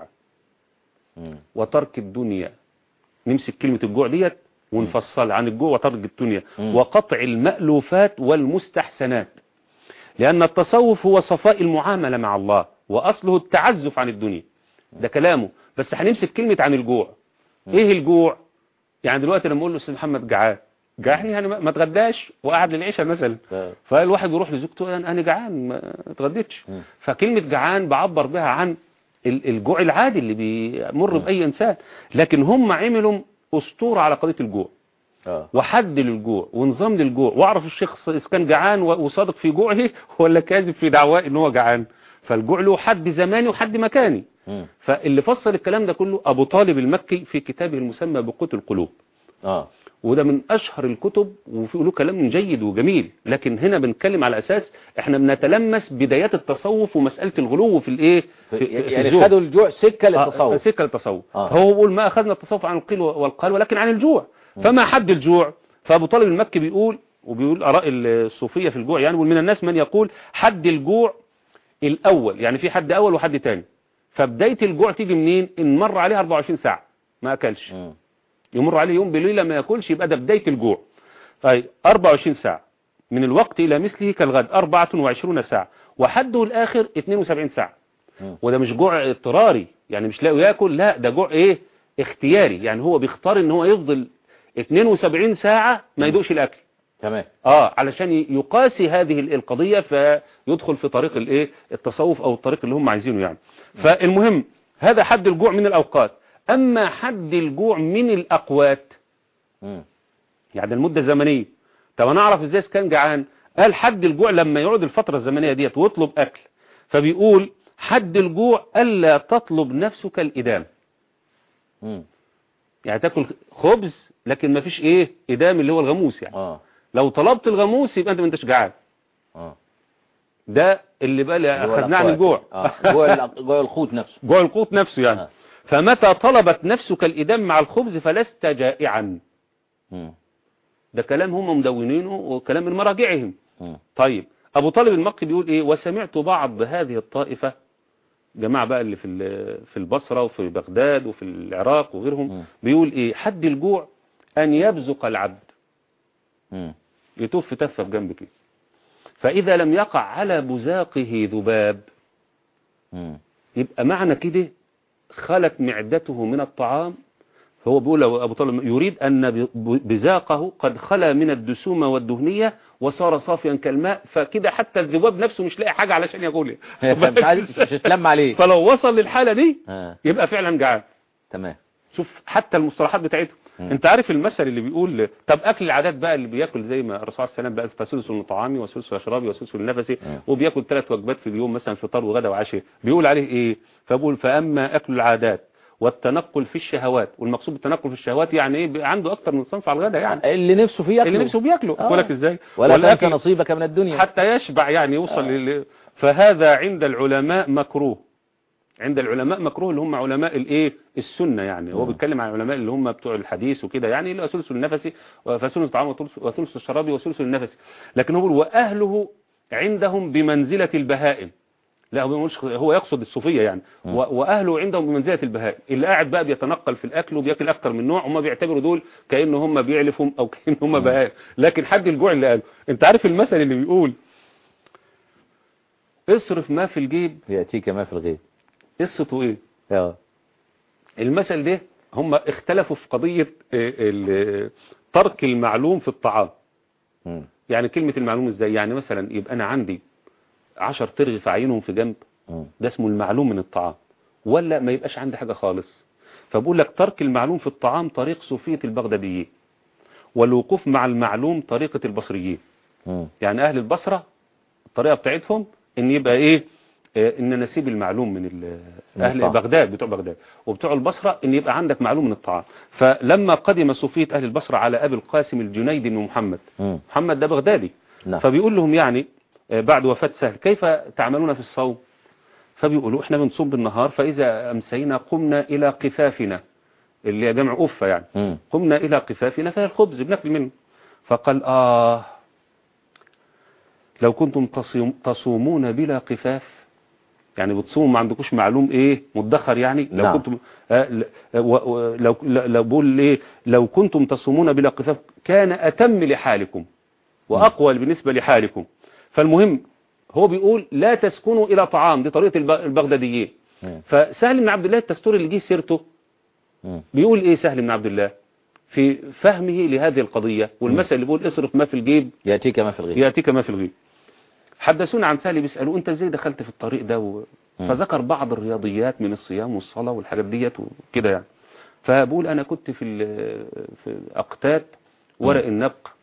[SPEAKER 2] مم.
[SPEAKER 3] وترك الدنيا نمسك كلمة الجوع ديت ونفصل عن الجوع وترك الدنيا
[SPEAKER 2] مم.
[SPEAKER 3] وقطع المألوفات والمستحسنات لأن التصوف هو صفاء المعاملة مع الله وأصله التعزف عن الدنيا ده كلامه بس هنمسك كلمة عن الجوع ايه الجوع يعني دلوقتي لما اقول له استاذ محمد جعان جعان يعني ما ما اتغداش وقعد للعشاء مثلا
[SPEAKER 2] ف-
[SPEAKER 3] فالواحد بيروح لزوجته انا أنا جعان ما اتغديتش
[SPEAKER 2] مم.
[SPEAKER 3] فكلمة جعان بعبر بها عن ال- الجوع العادي اللي بيمر بأي إنسان لكن هم عملوا أسطورة على قضية الجوع
[SPEAKER 2] اه
[SPEAKER 3] وحد للجوع ونظام للجوع واعرف الشخص إذا كان جعان و- وصادق في جوعه ولا كاذب في دعواه إن هو جعان فالجوع له حد زماني وحد مكاني
[SPEAKER 2] مم.
[SPEAKER 3] فاللي فسر الكلام ده كله أبو طالب المكي في كتابه المسمى بقوت القلوب
[SPEAKER 2] اه
[SPEAKER 3] وده من أشهر الكتب وفي له كلام جيد وجميل لكن هنا بنتكلم على أساس احنا بنتلمس بدايات التصوف ومسألة الغلو في الايه في, في, في
[SPEAKER 2] يعني
[SPEAKER 3] الذوق.
[SPEAKER 2] خدوا الجوع سكة
[SPEAKER 3] آه،
[SPEAKER 2] للتصوف
[SPEAKER 3] سكة للتصوف
[SPEAKER 2] آه.
[SPEAKER 3] هو بيقول ما أخذنا التصوف عن القيل والقال ولكن عن الجوع فما حد الجوع فأبو طالب المكي بيقول وبيقول آراء الصوفية في الجوع يعني ومن الناس من يقول حد الجوع الأول يعني في حد أول وحد تاني فبداية الجوع تيجي منين إن مر عليه 24 ساعة ما أكلش
[SPEAKER 2] مم.
[SPEAKER 3] يمر عليه يوم بليلة ما ياكلش يبقى ده بداية الجوع طيب 24 ساعة من الوقت إلى مثله كالغد 24 ساعة وحده الآخر 72 ساعة
[SPEAKER 2] مم.
[SPEAKER 3] وده مش جوع اضطراري يعني مش لاقي ياكل لا ده جوع ايه اختياري يعني هو بيختار ان هو يفضل 72 ساعة ما يدوقش الاكل
[SPEAKER 2] تمام
[SPEAKER 3] اه علشان ي- يقاسي هذه ال- القضية فيدخل في طريق الايه التصوف او الطريق اللي هم عايزينه يعني فالمهم هذا حد الجوع من الاوقات اما حد الجوع من الاقوات
[SPEAKER 2] مم.
[SPEAKER 3] يعني المدة الزمنية طب انا اعرف ازاي إذا كان جعان قال حد الجوع لما يقعد الفترة الزمنية ديت ويطلب اكل فبيقول حد الجوع الا تطلب نفسك الادام
[SPEAKER 2] مم.
[SPEAKER 3] يعني تاكل خبز لكن ما فيش ايه ادام اللي هو الغموس يعني
[SPEAKER 2] اه
[SPEAKER 3] لو طلبت الغموس يبقى انت ما انتش جعان
[SPEAKER 2] اه
[SPEAKER 3] ده اللي بقى اللي
[SPEAKER 2] جوع
[SPEAKER 3] اخذناه عن
[SPEAKER 2] الأقوات.
[SPEAKER 3] الجوع
[SPEAKER 2] اه جوع الأق- جوع الخوت نفسه
[SPEAKER 3] جوع القوت نفسه يعني
[SPEAKER 2] آه.
[SPEAKER 3] فمتى طلبت نفسك الادام مع الخبز فلست جائعا
[SPEAKER 2] مم.
[SPEAKER 3] ده كلام هم مدونينه وكلام من مراجعهم
[SPEAKER 2] مم.
[SPEAKER 3] طيب أبو طالب المقي بيقول إيه وسمعت بعض هذه الطائفة جماعة بقى اللي في ال- في البصرة وفي بغداد وفي العراق
[SPEAKER 2] مم.
[SPEAKER 3] وغيرهم بيقول إيه حد الجوع أن يبزق العبد
[SPEAKER 2] مم.
[SPEAKER 3] يتف تفة بجنب كده فإذا لم يقع على بزاقه ذباب
[SPEAKER 2] مم.
[SPEAKER 3] يبقى معنى كده خلت معدته من الطعام هو بيقول أبو طالب يريد أن ب- بزاقه قد خلى من الدسومة والدهنية وصار صافيا كالماء فكده حتى الذباب نفسه مش لاقي حاجة علشان ياكلها
[SPEAKER 2] مش عايز مش تلم عليه
[SPEAKER 3] فلو وصل للحالة دي
[SPEAKER 2] اه
[SPEAKER 3] يبقى فعلا جعان
[SPEAKER 2] تمام
[SPEAKER 3] شوف حتى المصطلحات بتاعتهم
[SPEAKER 2] مم.
[SPEAKER 3] انت عارف المثل اللي بيقول طب اكل العادات بقى اللي بياكل زي ما الرسول عليه السلام بقى فثلث لطعامي وثلث لشرابي وثلث لنفسي
[SPEAKER 2] مم.
[SPEAKER 3] وبياكل ثلاث وجبات في اليوم مثلا فطار وغدا وعشاء بيقول عليه ايه فبقول فاما اكل العادات والتنقل في الشهوات والمقصود بالتنقل في الشهوات يعني ايه بيبقى عنده اكتر من صنف على الغدا يعني
[SPEAKER 2] اللي نفسه فيه ياكله
[SPEAKER 3] اللي نفسه بياكله
[SPEAKER 2] آه.
[SPEAKER 3] بقول لك ازاي
[SPEAKER 2] ولا تنسى
[SPEAKER 3] والأكل
[SPEAKER 2] نصيبك من الدنيا
[SPEAKER 3] حتى يشبع يعني يوصل لل... فهذا عند العلماء مكروه عند العلماء مكروه اللي هم علماء الايه السنه يعني هو
[SPEAKER 2] مم.
[SPEAKER 3] بيتكلم عن العلماء اللي هم بتوع الحديث وكده يعني اللي هو ثلث النفس فثلث الطعام وثلث- وثلث الشراب وثلث النفس لكن هو بيقول واهله عندهم بمنزله البهائم لا هو مش هو يقصد الصوفيه يعني
[SPEAKER 2] مم.
[SPEAKER 3] و- واهله عندهم بمنزله البهائم اللي قاعد بقى بيتنقل في الاكل وبياكل اكتر من نوع هم بيعتبروا دول كأن هم بيعلفوا او كأن هم
[SPEAKER 2] مم.
[SPEAKER 3] بهائم لكن حد الجوع اللي قاله انت عارف المثل اللي بيقول اصرف ما في الجيب
[SPEAKER 2] يأتيك ما في الغيب
[SPEAKER 3] قصته ايه
[SPEAKER 2] اه
[SPEAKER 3] المثل ده هم اختلفوا في قضية آه، ال- ترك المعلوم في الطعام
[SPEAKER 2] مم.
[SPEAKER 3] يعني كلمة المعلوم ازاي يعني مثلا يبقى انا عندي عشر ترغف عينهم في جنب
[SPEAKER 2] مم.
[SPEAKER 3] ده اسمه المعلوم من الطعام ولا ما يبقاش عندي حاجة خالص فبقول لك ترك المعلوم في الطعام طريق صوفية البغداديين والوقوف مع المعلوم طريقة البصريين
[SPEAKER 2] مم.
[SPEAKER 3] يعني اهل البصرة الطريقة بتاعتهم ان يبقى ايه آه، ان نسيب المعلوم من ال-
[SPEAKER 2] من
[SPEAKER 3] اهل
[SPEAKER 2] الطعام.
[SPEAKER 3] بغداد بتوع بغداد وبتوع البصرة ان يبقى عندك معلوم من الطعام فلما قدم صوفية اهل البصرة على ابي القاسم الجنيد بن محمد
[SPEAKER 2] مم.
[SPEAKER 3] محمد ده بغدادي
[SPEAKER 2] نعم
[SPEAKER 3] فبيقول لهم يعني آه، بعد وفاة سهل كيف تعملون في الصوم فبيقولوا احنا بنصوم بالنهار فاذا امسينا قمنا الى قفافنا اللي هي جمع أفة يعني
[SPEAKER 2] مم.
[SPEAKER 3] قمنا إلى قفافنا فهي الخبز بناكل منه فقال آه لو كنتم تصوم- تصومون بلا قفاف يعني بتصوموا ما عندكوش معلوم ايه مدخر يعني لو
[SPEAKER 2] نعم.
[SPEAKER 3] كنتم آه ل- و- و- لو ل- لو بقول ايه لو كنتم تصومون بلا قفاف كان اتم لحالكم واقوى بالنسبه لحالكم فالمهم هو بيقول لا تسكنوا الى طعام دي طريقه الب- البغداديين
[SPEAKER 2] مم.
[SPEAKER 3] فسهل بن عبد الله التستوري اللي جه سيرته
[SPEAKER 2] مم.
[SPEAKER 3] بيقول ايه سهل بن عبد الله في فهمه لهذه القضية والمثل اللي بيقول اصرف ما في الجيب
[SPEAKER 2] يأتيك ما في الغيب
[SPEAKER 3] يأتيك ما في الغيب حدثونا عن سهل بيسألوه انت ازاي دخلت في الطريق ده و...
[SPEAKER 2] مم.
[SPEAKER 3] فذكر بعض الرياضيات من الصيام والصلاة والحاجات ديت وكده يعني فبقول انا كنت في ال- في اقتات ورق النبق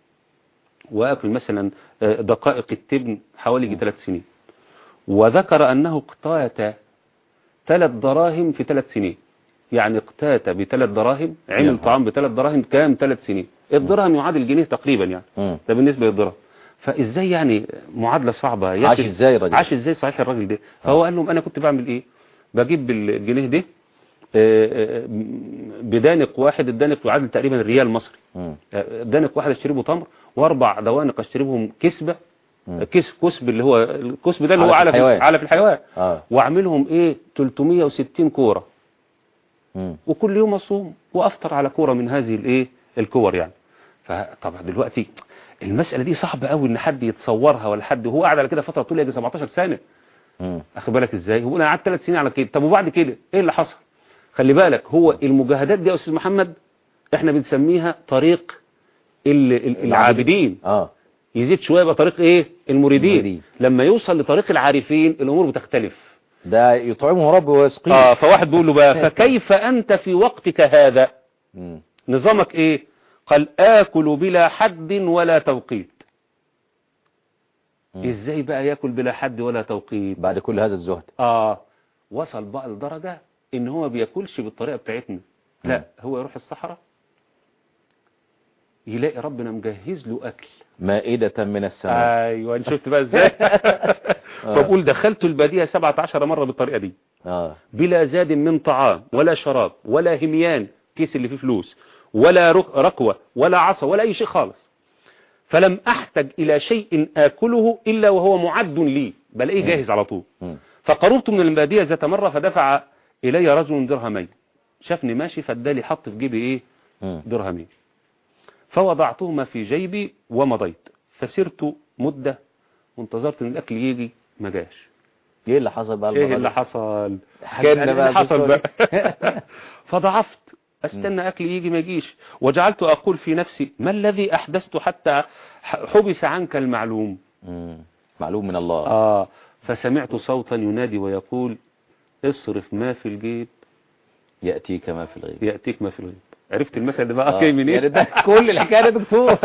[SPEAKER 3] واكل مثلا آه، دقائق التبن حوالي يجي ثلاث سنين وذكر انه اقتات ثلاث دراهم في ثلاث سنين يعني اقتات بثلاث دراهم
[SPEAKER 2] يا
[SPEAKER 3] عمل
[SPEAKER 2] نهار.
[SPEAKER 3] طعام بثلاث دراهم كام ثلاث سنين الدرهم يعادل جنيه تقريبا يعني
[SPEAKER 2] مم.
[SPEAKER 3] ده بالنسبة للدرهم فازاي يعني معادلة صعبة
[SPEAKER 2] عاش
[SPEAKER 3] ياكل-
[SPEAKER 2] ازاي الراجل
[SPEAKER 3] عاش ازاي صحيح الراجل ده فهو قال لهم انا كنت بعمل ايه بجيب الجنيه ده آه، آه، بدانق واحد الدانق يعادل تقريبا ريال مصري
[SPEAKER 2] مم.
[SPEAKER 3] آه، دانق واحد اشتري به تمر واربع دوانق اشتري بهم كسبة
[SPEAKER 2] مم.
[SPEAKER 3] كس كسب اللي هو الكسب ده اللي هو
[SPEAKER 2] علف
[SPEAKER 3] علف
[SPEAKER 2] الحيوان.
[SPEAKER 3] علف الحيوان
[SPEAKER 2] اه
[SPEAKER 3] واعملهم ايه 360 كوره
[SPEAKER 2] مم.
[SPEAKER 3] وكل يوم اصوم وافطر على كوره من هذه الايه الكور يعني فطبعا دلوقتي المساله دي صعبه قوي ان حد يتصورها ولا حد وهو قاعد على كده فتره طويله يجي 17 سنه
[SPEAKER 2] مم.
[SPEAKER 3] اخد بالك ازاي هو انا قعدت ثلاث سنين على كده طب وبعد كده ايه اللي حصل خلي بالك هو المجاهدات دي يا استاذ محمد احنا بنسميها طريق ال- ال- العابدين
[SPEAKER 2] اه
[SPEAKER 3] يزيد شويه يبقى طريق ايه المريدين
[SPEAKER 2] المريدين.
[SPEAKER 3] لما يوصل لطريق العارفين الامور بتختلف
[SPEAKER 2] ده يطعمه رب ويسقيه
[SPEAKER 3] اه فواحد بيقول له بقى فكيف انت في وقتك هذا
[SPEAKER 2] مم.
[SPEAKER 3] نظامك ايه قال اكل بلا حد ولا توقيت
[SPEAKER 2] مم.
[SPEAKER 3] ازاي بقى ياكل بلا حد ولا توقيت
[SPEAKER 2] بعد كل هذا الزهد
[SPEAKER 3] اه وصل بقى لدرجة ان هو ما بياكلش بالطريقة بتاعتنا لا هو يروح الصحراء يلاقي ربنا مجهز له اكل
[SPEAKER 2] مائدة من السماء
[SPEAKER 3] ايوه شفت بقى ازاي فبقول دخلت البادية 17 مرة بالطريقة دي
[SPEAKER 2] اه
[SPEAKER 3] بلا زاد من طعام ولا شراب ولا هميان كيس اللي فيه فلوس ولا رك- ركوة ولا عصا ولا أي شيء خالص فلم أحتج إلى شيء آكله إلا وهو معد لي بلاقيه جاهز على طول
[SPEAKER 2] مم.
[SPEAKER 3] فقربت من البادية ذات مرة فدفع إلي رجل درهمين شافني ماشي فادالي حط في جيبي إيه
[SPEAKER 2] مم.
[SPEAKER 3] درهمين فوضعتهما في جيبي ومضيت فسرت مدة وانتظرت ان الاكل يجي ما جاش
[SPEAKER 2] ايه اللي حصل بقى
[SPEAKER 3] ايه
[SPEAKER 2] المرة
[SPEAKER 3] اللي
[SPEAKER 2] دي؟
[SPEAKER 3] حصل
[SPEAKER 2] حكينا
[SPEAKER 3] كان
[SPEAKER 2] بقى
[SPEAKER 3] اللي حصل
[SPEAKER 2] القصة
[SPEAKER 3] بقى فضعفت استنى اكل يجي ما يجيش وجعلت اقول في نفسي ما الذي احدثت حتى ح- حبس عنك المعلوم
[SPEAKER 2] مم. معلوم من الله
[SPEAKER 3] اه فسمعت صوتا ينادي ويقول اصرف ما في الجيب
[SPEAKER 2] يأتيك ما في الغيب
[SPEAKER 3] ياتيك ما في الغيب عرفت المثل ده بقى
[SPEAKER 2] آه.
[SPEAKER 3] جاي منين
[SPEAKER 2] يعني ده كل الحكاية يا دكتور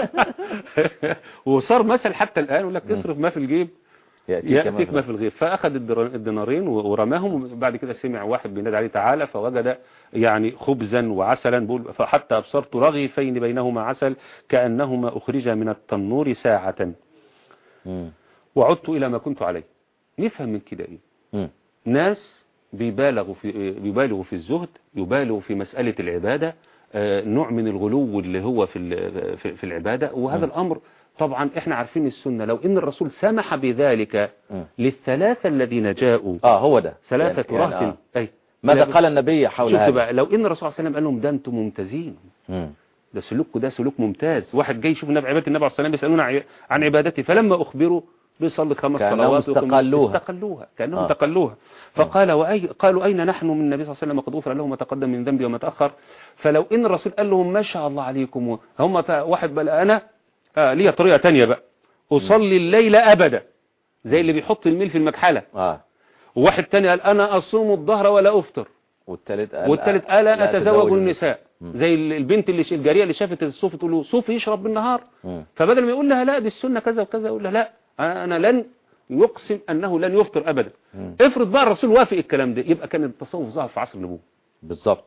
[SPEAKER 3] وصار مثل حتى الان يقول لك اصرف ما في الجيب
[SPEAKER 2] يأتيك,
[SPEAKER 3] يأتيك ما
[SPEAKER 2] ما
[SPEAKER 3] في الغيب فأخذ الدر- الدينارين و- ورماهم وبعد كده سمع واحد بينادي عليه تعالى فوجد يعني خبزا وعسلا بيقول فحتى أبصرت رغيفين بينهما عسل كأنهما أخرج من التنور ساعة
[SPEAKER 2] مم.
[SPEAKER 3] وعدت إلى ما كنت عليه نفهم من كده إيه
[SPEAKER 2] مم.
[SPEAKER 3] ناس بيبالغوا في بيبالغوا في الزهد يبالغوا في مسألة العبادة آه، نوع من الغلو اللي هو في ال- في في العبادة وهذا الأمر طبعا احنا عارفين السنة لو ان الرسول سمح بذلك
[SPEAKER 2] مم.
[SPEAKER 3] للثلاثة الذين جاءوا
[SPEAKER 2] اه هو ده
[SPEAKER 3] ثلاثة
[SPEAKER 2] يعني-
[SPEAKER 3] رهط
[SPEAKER 2] يعني آه.
[SPEAKER 3] أي
[SPEAKER 2] ماذا
[SPEAKER 3] لا-
[SPEAKER 2] قال النبي حول
[SPEAKER 3] شوف
[SPEAKER 2] هذا
[SPEAKER 3] بقى لو ان الرسول صلى الله عليه وسلم قال لهم ده انتم ممتازين
[SPEAKER 2] مم.
[SPEAKER 3] ده سلوككم ده سلوك ممتاز واحد جاي يشوف النبي عباده النبي عليه الصلاه والسلام يسالون عن- عن عبادته فلما اخبروا بيصلي خمس
[SPEAKER 2] كأنهم
[SPEAKER 3] صلوات ويقوم-
[SPEAKER 2] استقلوها.
[SPEAKER 3] استقلوها كانهم
[SPEAKER 2] آه.
[SPEAKER 3] استقلوها فقال وأي قالوا اين نحن من النبي صلى الله عليه وسلم قد غفر له ما تقدم من ذنبي وما تاخر فلو ان الرسول قال لهم ما شاء الله عليكم هم تا- واحد بقى انا آه ليا طريقه تانية بقى اصلي الليل ابدا زي اللي بيحط الميل في المكحله
[SPEAKER 2] اه
[SPEAKER 3] وواحد تاني قال انا اصوم الظهر ولا افطر
[SPEAKER 2] والثالث قال
[SPEAKER 3] والثالث
[SPEAKER 2] آه،
[SPEAKER 3] ألا
[SPEAKER 2] لا
[SPEAKER 3] أتزوج النساء
[SPEAKER 2] مم.
[SPEAKER 3] زي ال- البنت اللي ش- الجارية اللي شافت الصوف تقول له صوف يشرب بالنهار
[SPEAKER 2] مم.
[SPEAKER 3] فبدل ما يقول لها لا دي السنة كذا وكذا يقول لها لا أنا أنا لن يقسم أنه لن يفطر أبدا
[SPEAKER 2] مم.
[SPEAKER 3] افرض بقى الرسول وافق الكلام ده يبقى كان التصوف ظهر في عصر النبوة
[SPEAKER 2] بالظبط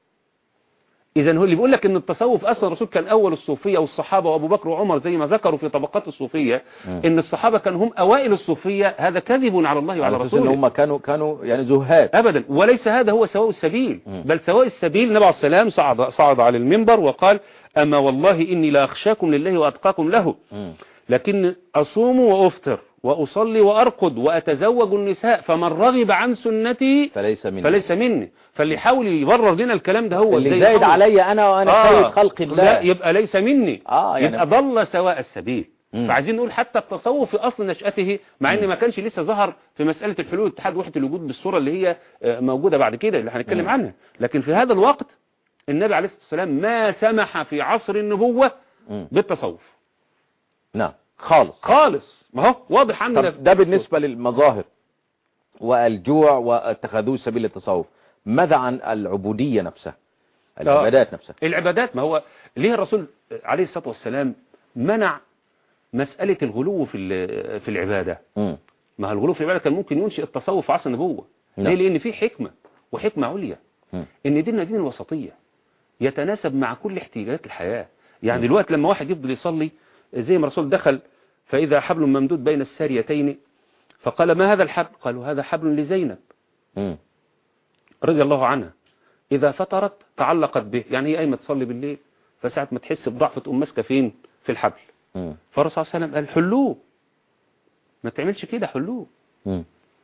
[SPEAKER 3] إذا هو اللي بيقول لك إن التصوف أصلا الرسول كان أول الصوفية والصحابة وأبو بكر وعمر زي ما ذكروا في طبقات الصوفية
[SPEAKER 2] مم.
[SPEAKER 3] إن الصحابة كانوا هم أوائل الصوفية هذا كذب على الله وعلى
[SPEAKER 2] على اساس ان
[SPEAKER 3] رسوله
[SPEAKER 2] هم كانوا كانوا يعني زهاد
[SPEAKER 3] أبدا وليس هذا هو سواء السبيل
[SPEAKER 2] مم.
[SPEAKER 3] بل سواء السبيل النبي عليه السلام صعد, صعد على المنبر وقال أما والله إني لا أخشاكم لله وأتقاكم له
[SPEAKER 2] مم.
[SPEAKER 3] لكن أصوم وأفطر وأصلي وأرقد وأتزوج النساء فمن رغب عن سنتي
[SPEAKER 2] فليس مني
[SPEAKER 3] فليس مني فاللي يحاول يبرر لنا الكلام ده هو
[SPEAKER 2] اللي
[SPEAKER 3] زي
[SPEAKER 2] زايد
[SPEAKER 3] يحاول-
[SPEAKER 2] علي انا وانا
[SPEAKER 3] آه،
[SPEAKER 2] سيد خلق الله
[SPEAKER 3] لا يبقى ليس مني
[SPEAKER 2] اه يعني
[SPEAKER 3] يبقى ضل سواء السبيل
[SPEAKER 2] مم.
[SPEAKER 3] فعايزين نقول حتى التصوف في أصل نشأته مع ان ما كانش لسه ظهر في مسألة الحلول والاتحاد وحدة الوجود بالصورة اللي هي آه، موجودة بعد كده اللي هنتكلم
[SPEAKER 2] مم.
[SPEAKER 3] عنها لكن في هذا الوقت النبي عليه الصلاة والسلام ما سمح في عصر النبوة
[SPEAKER 2] مم.
[SPEAKER 3] بالتصوف
[SPEAKER 2] نعم خالص
[SPEAKER 3] خالص ما هو واضح عندنا
[SPEAKER 2] طب ده بالنسبة للمظاهر والجوع واتخذوه سبيل التصوف ماذا عن العبودية نفسها العبادات نفسها
[SPEAKER 3] العبادات ما هو ليه الرسول عليه الصلاة والسلام منع مسألة الغلو في ال- في العبادة
[SPEAKER 2] مم.
[SPEAKER 3] ما هو الغلو في العبادة كان ممكن ينشئ التصوف في عصر النبوة
[SPEAKER 2] نعم.
[SPEAKER 3] ليه لأن في حكمة وحكمة عليا
[SPEAKER 2] مم.
[SPEAKER 3] ان ديننا دين الوسطية يتناسب مع كل احتياجات الحياة يعني دلوقتي لما واحد يفضل يصلي زي ما الرسول دخل فإذا حبل ممدود بين الساريتين فقال ما هذا الحبل قالوا هذا حبل لزينب
[SPEAKER 2] مم.
[SPEAKER 3] رضي الله عنها إذا فطرت تعلقت به يعني هي قايمة تصلي بالليل فساعة ما تحس بضعف تقوم ماسكة فين في الحبل
[SPEAKER 2] مم.
[SPEAKER 3] فالرسول صلى الله عليه وسلم قال حلوه ما تعملش كده حلوه
[SPEAKER 2] مم.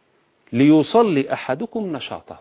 [SPEAKER 3] ليصلي أحدكم نشاطه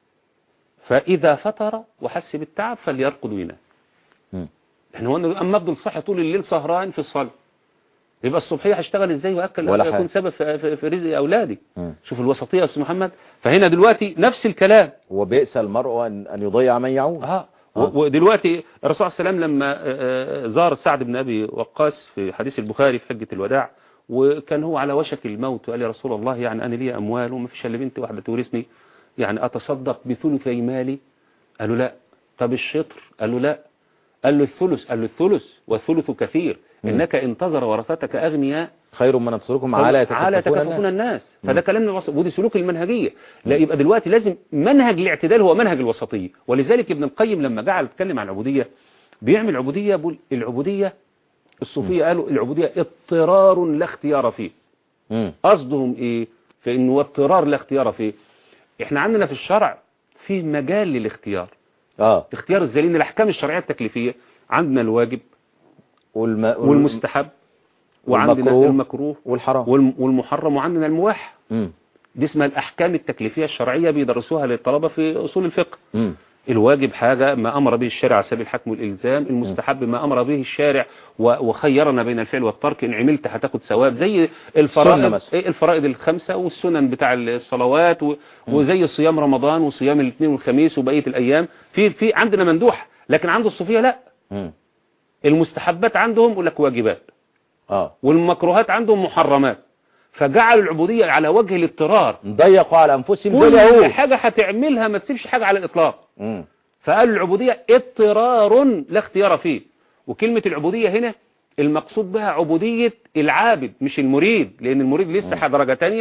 [SPEAKER 3] فإذا فطر وحس بالتعب فليرقد وينام
[SPEAKER 2] مم.
[SPEAKER 3] يعني هو أنا أما أفضل صحي طول الليل سهران في الصلاة يبقى الصبحية هشتغل إزاي وأكل
[SPEAKER 2] ولا
[SPEAKER 3] يكون
[SPEAKER 2] حاجة.
[SPEAKER 3] سبب في, في, في رزق أولادي
[SPEAKER 2] مم.
[SPEAKER 3] شوف الوسطية يا أستاذ محمد فهنا دلوقتي نفس الكلام
[SPEAKER 2] وبئس المرء أن أن يضيع من يعود
[SPEAKER 3] اه
[SPEAKER 2] آه.
[SPEAKER 3] و- ودلوقتي الرسول صلى الله عليه وسلم لما آه، آه، زار سعد بن أبي وقاص في حديث البخاري في حجة الوداع وكان هو على وشك الموت وقال يا رسول الله يعني أنا لي أموال وما فيش إلا بنت واحدة تورثني يعني أتصدق بثلثي مالي قالوا لا طب الشطر قالوا لا قال له الثلث قال له الثلث والثلث كثير
[SPEAKER 2] مم.
[SPEAKER 3] إنك انتظر ورثتك أغنياء
[SPEAKER 2] خير من تتركهم على
[SPEAKER 3] على
[SPEAKER 2] يتكففون
[SPEAKER 3] تكففون
[SPEAKER 2] الناس
[SPEAKER 3] الناس فده كلام الوسط ودي سلوك المنهجية لا يبقى دلوقتي لازم منهج الاعتدال هو منهج الوسطية ولذلك ابن القيم لما جعل يتكلم عن العبودية بيعمل عبودية بيقول العبودية الصوفية قالوا العبودية اضطرار لا اختيار فيه
[SPEAKER 2] مم.
[SPEAKER 3] قصدهم ايه فانه اضطرار لا اختيار فيه احنا عندنا في الشرع فيه مجال للاختيار
[SPEAKER 2] اه
[SPEAKER 3] اختيار ازاي لان الاحكام الشرعية التكليفية عندنا الواجب
[SPEAKER 2] والم...
[SPEAKER 3] والمستحب وعندنا
[SPEAKER 2] والمكروه
[SPEAKER 3] المكروه
[SPEAKER 2] والحرام
[SPEAKER 3] والم- والمحرم وعندنا المباح
[SPEAKER 2] مم.
[SPEAKER 3] دي اسمها الأحكام التكليفية الشرعية بيدرسوها للطلبة في أصول الفقه
[SPEAKER 2] مم.
[SPEAKER 3] الواجب حاجة ما أمر به الشارع على سبيل الحكم والإلزام المستحب ما أمر به الشارع و- وخيرنا بين الفعل والترك إن عملت هتاخد ثواب زي
[SPEAKER 2] سنة
[SPEAKER 3] الفرائض
[SPEAKER 2] مثلا.
[SPEAKER 3] إيه الفرائض الخمسة والسنن بتاع الصلوات و- وزي صيام رمضان وصيام الاثنين والخميس وبقية الأيام في في عندنا مندوح لكن عند الصوفية لا
[SPEAKER 2] مم.
[SPEAKER 3] المستحبات عندهم يقول لك واجبات
[SPEAKER 2] اه
[SPEAKER 3] والمكروهات عندهم محرمات فجعلوا العبودية على وجه الاضطرار
[SPEAKER 2] ضيقوا على انفسهم زي
[SPEAKER 3] كل
[SPEAKER 2] اليهود
[SPEAKER 3] حاجة هتعملها ما تسيبش حاجة على الإطلاق
[SPEAKER 2] مم.
[SPEAKER 3] فقالوا العبودية اضطرار لا اختيار فيه وكلمة العبودية هنا المقصود بها عبودية العابد مش المريد لأن المريد لسه درجة تانية و-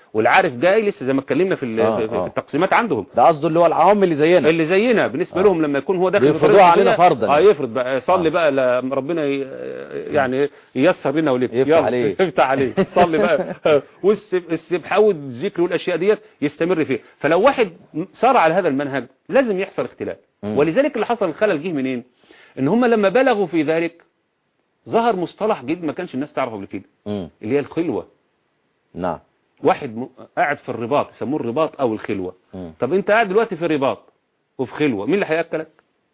[SPEAKER 3] والعارف جاي لسه زي ما اتكلمنا في ال-
[SPEAKER 2] آه،
[SPEAKER 3] في- في
[SPEAKER 2] آه.
[SPEAKER 3] التقسيمات عندهم
[SPEAKER 2] ده قصده اللي هو العوام اللي زينا
[SPEAKER 3] اللي زينا بالنسبه
[SPEAKER 2] آه.
[SPEAKER 3] لهم لما يكون هو داخل في
[SPEAKER 2] بيفرضوها
[SPEAKER 3] فريضة
[SPEAKER 2] علينا
[SPEAKER 3] الدنيا،
[SPEAKER 2] فرضاً.
[SPEAKER 3] اه يفرض بقى صلي
[SPEAKER 2] آه.
[SPEAKER 3] بقى لا ربنا ي- يعني ييسر لنا وليك
[SPEAKER 2] يفتح عليك.
[SPEAKER 3] يفتح عليه صلي بقى والسبحه والذكر والاشياء ديت يستمر فيها فلو واحد صار على هذا المنهج لازم يحصل اختلاف
[SPEAKER 2] مم.
[SPEAKER 3] ولذلك اللي حصل الخلل جه منين ان هم لما بلغوا في ذلك ظهر مصطلح جديد ما كانش الناس تعرفه قبل كده
[SPEAKER 2] مم.
[SPEAKER 3] اللي هي الخلوه
[SPEAKER 2] نعم
[SPEAKER 3] واحد م... قاعد في الرباط يسموه الرباط او الخلوه
[SPEAKER 2] مم.
[SPEAKER 3] طب انت قاعد دلوقتي في رباط وفي خلوه مين اللي هياكلك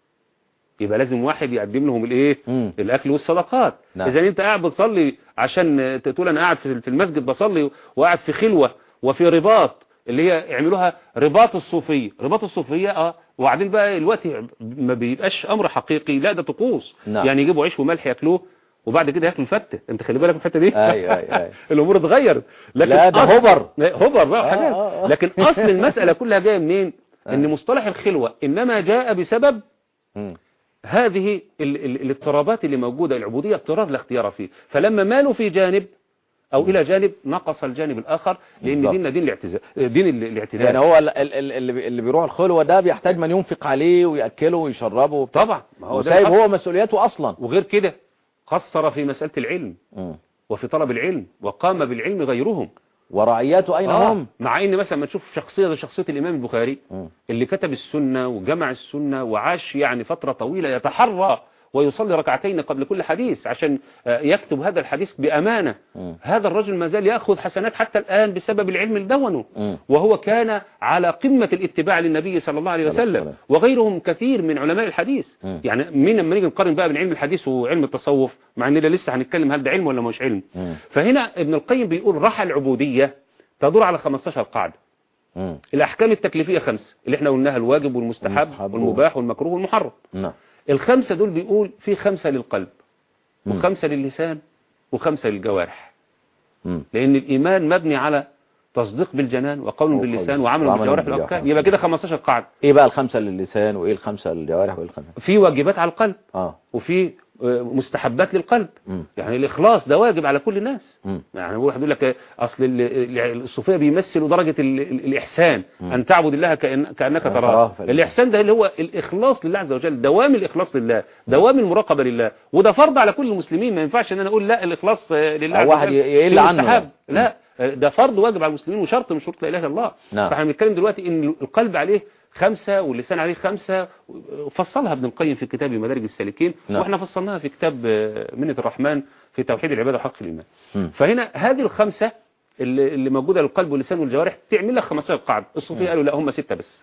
[SPEAKER 3] يبقى لازم واحد يقدم لهم الايه
[SPEAKER 2] مم.
[SPEAKER 3] الاكل والصدقات
[SPEAKER 2] نعم.
[SPEAKER 3] اذا انت قاعد بتصلي عشان تقول انا قاعد في في المسجد بصلي وقاعد في خلوه وفي رباط اللي هي يعملوها رباط الصوفيه رباط الصوفيه اه وبعدين بقى دلوقتي ما بيبقاش امر حقيقي لا ده طقوس
[SPEAKER 2] نعم.
[SPEAKER 3] يعني يجيبوا عيش وملح ياكلوه وبعد كده ياكلوا الفته انت خلي بالك من الحته دي
[SPEAKER 2] أيوة، أيوة، أيوة.
[SPEAKER 3] الامور اتغيرت لكن
[SPEAKER 2] لا، ده
[SPEAKER 3] أصل-
[SPEAKER 2] هبر.
[SPEAKER 3] هبر بقى
[SPEAKER 2] آه،
[SPEAKER 3] حاجات
[SPEAKER 2] آه، آه.
[SPEAKER 3] لكن اصل المساله كلها جايه منين ان
[SPEAKER 2] آه.
[SPEAKER 3] مصطلح الخلوه انما جاء بسبب
[SPEAKER 2] مم.
[SPEAKER 3] هذه ال ال الاضطرابات اللي موجودة العبودية اضطراب لا اختيار فيه فلما مالوا في جانب أو إلى جانب نقص الجانب الآخر لأن
[SPEAKER 2] بالضبط.
[SPEAKER 3] ديننا دين الاعتزال دين ال- الاعتدال
[SPEAKER 2] يعني هو ال- ال- ال- اللي بي- اللي بيروح الخلوة ده بيحتاج من ينفق عليه ويأكله ويشربه وبتاع.
[SPEAKER 3] طبعا ما هو ده
[SPEAKER 2] وسايب
[SPEAKER 3] الحق.
[SPEAKER 2] هو مسؤولياته أصلا
[SPEAKER 3] وغير كده قصر في مسألة العلم
[SPEAKER 2] مم.
[SPEAKER 3] وفي طلب العلم وقام بالعلم غيرهم
[SPEAKER 2] ورعياته أين
[SPEAKER 3] آه،
[SPEAKER 2] هم
[SPEAKER 3] مع ان مثلا ما تشوف شخصية زي شخصية الإمام البخاري
[SPEAKER 2] مم.
[SPEAKER 3] اللي كتب السنة وجمع السنة وعاش يعني فترة طويلة يتحرى ويصلي ركعتين قبل كل حديث عشان آه، يكتب هذا الحديث بأمانة
[SPEAKER 2] مم.
[SPEAKER 3] هذا الرجل ما زال يأخذ حسنات حتى الآن بسبب العلم اللي دونه
[SPEAKER 2] مم.
[SPEAKER 3] وهو كان على قمة الاتباع للنبي صلى الله عليه
[SPEAKER 2] عليه
[SPEAKER 3] وسلم
[SPEAKER 2] السلام.
[SPEAKER 3] وغيرهم كثير من علماء الحديث
[SPEAKER 2] مم.
[SPEAKER 3] يعني مين لما نيجي نقارن بقى بين علم الحديث وعلم التصوف مع اننا لسه هنتكلم هل ده علم ولا مش علم
[SPEAKER 2] مم.
[SPEAKER 3] فهنا ابن القيم بيقول رحى العبودية تدور على 15 قاعدة
[SPEAKER 2] مم.
[SPEAKER 3] الأحكام التكليفية خمسة اللي احنا قلناها الواجب والمستحب
[SPEAKER 2] المستحب
[SPEAKER 3] والمباح والمكروه والمحرم
[SPEAKER 2] نعم
[SPEAKER 3] الخمسة دول بيقول في خمسة للقلب
[SPEAKER 2] مم.
[SPEAKER 3] وخمسة للسان وخمسة للجوارح
[SPEAKER 2] مم.
[SPEAKER 3] لأن الإيمان مبني على تصديق بالجنان وقول
[SPEAKER 2] وقول
[SPEAKER 3] باللسان وعمل
[SPEAKER 2] وعمل
[SPEAKER 3] بالجوارح
[SPEAKER 2] بالجوارح.
[SPEAKER 3] والأركان يبقى كده 15 قاعدة
[SPEAKER 2] ايه بقى الخمسة للسان وايه الخمسة للجوارح وايه الخمسة
[SPEAKER 3] في واجبات على القلب
[SPEAKER 2] اه
[SPEAKER 3] وفي آه، مستحبات للقلب
[SPEAKER 2] مم.
[SPEAKER 3] يعني الإخلاص ده واجب على كل الناس
[SPEAKER 2] مم.
[SPEAKER 3] يعني هو واحد يقول لك أصل ال- ال- الصوفية بيمثلوا درجة ال- ال- الإحسان
[SPEAKER 2] مم.
[SPEAKER 3] أن تعبد الله كأن كأنك
[SPEAKER 2] كأنك
[SPEAKER 3] تراه
[SPEAKER 2] تراه فإنه-
[SPEAKER 3] الإحسان ده اللي هو الإخلاص لله عز وجل دوام الإخلاص لله دوام المراقبة لله وده فرض على كل المسلمين ما ينفعش أن أنا أقول لا الإخلاص آه، لله
[SPEAKER 2] أو
[SPEAKER 3] عز
[SPEAKER 2] واحد
[SPEAKER 3] وجل
[SPEAKER 2] يقل
[SPEAKER 3] في
[SPEAKER 2] عنه
[SPEAKER 3] مستحب.
[SPEAKER 2] يعني.
[SPEAKER 3] لا آه، ده فرض واجب على المسلمين وشرط من شروط لا إله إلا الله
[SPEAKER 2] نعم.
[SPEAKER 3] فاحنا بنتكلم دلوقتي ان القلب عليه خمسة واللسان عليه خمسة فصلها ابن القيم في كتاب مدارج السالكين
[SPEAKER 2] نعم.
[SPEAKER 3] واحنا فصلناها في كتاب آه، منة الرحمن في توحيد العبادة وحق الإيمان
[SPEAKER 2] مم.
[SPEAKER 3] فهنا هذه الخمسة اللي, اللي موجودة للقلب واللسان والجوارح تعمل لك 15 قاعدة الصوفية قالوا لا هم ستة بس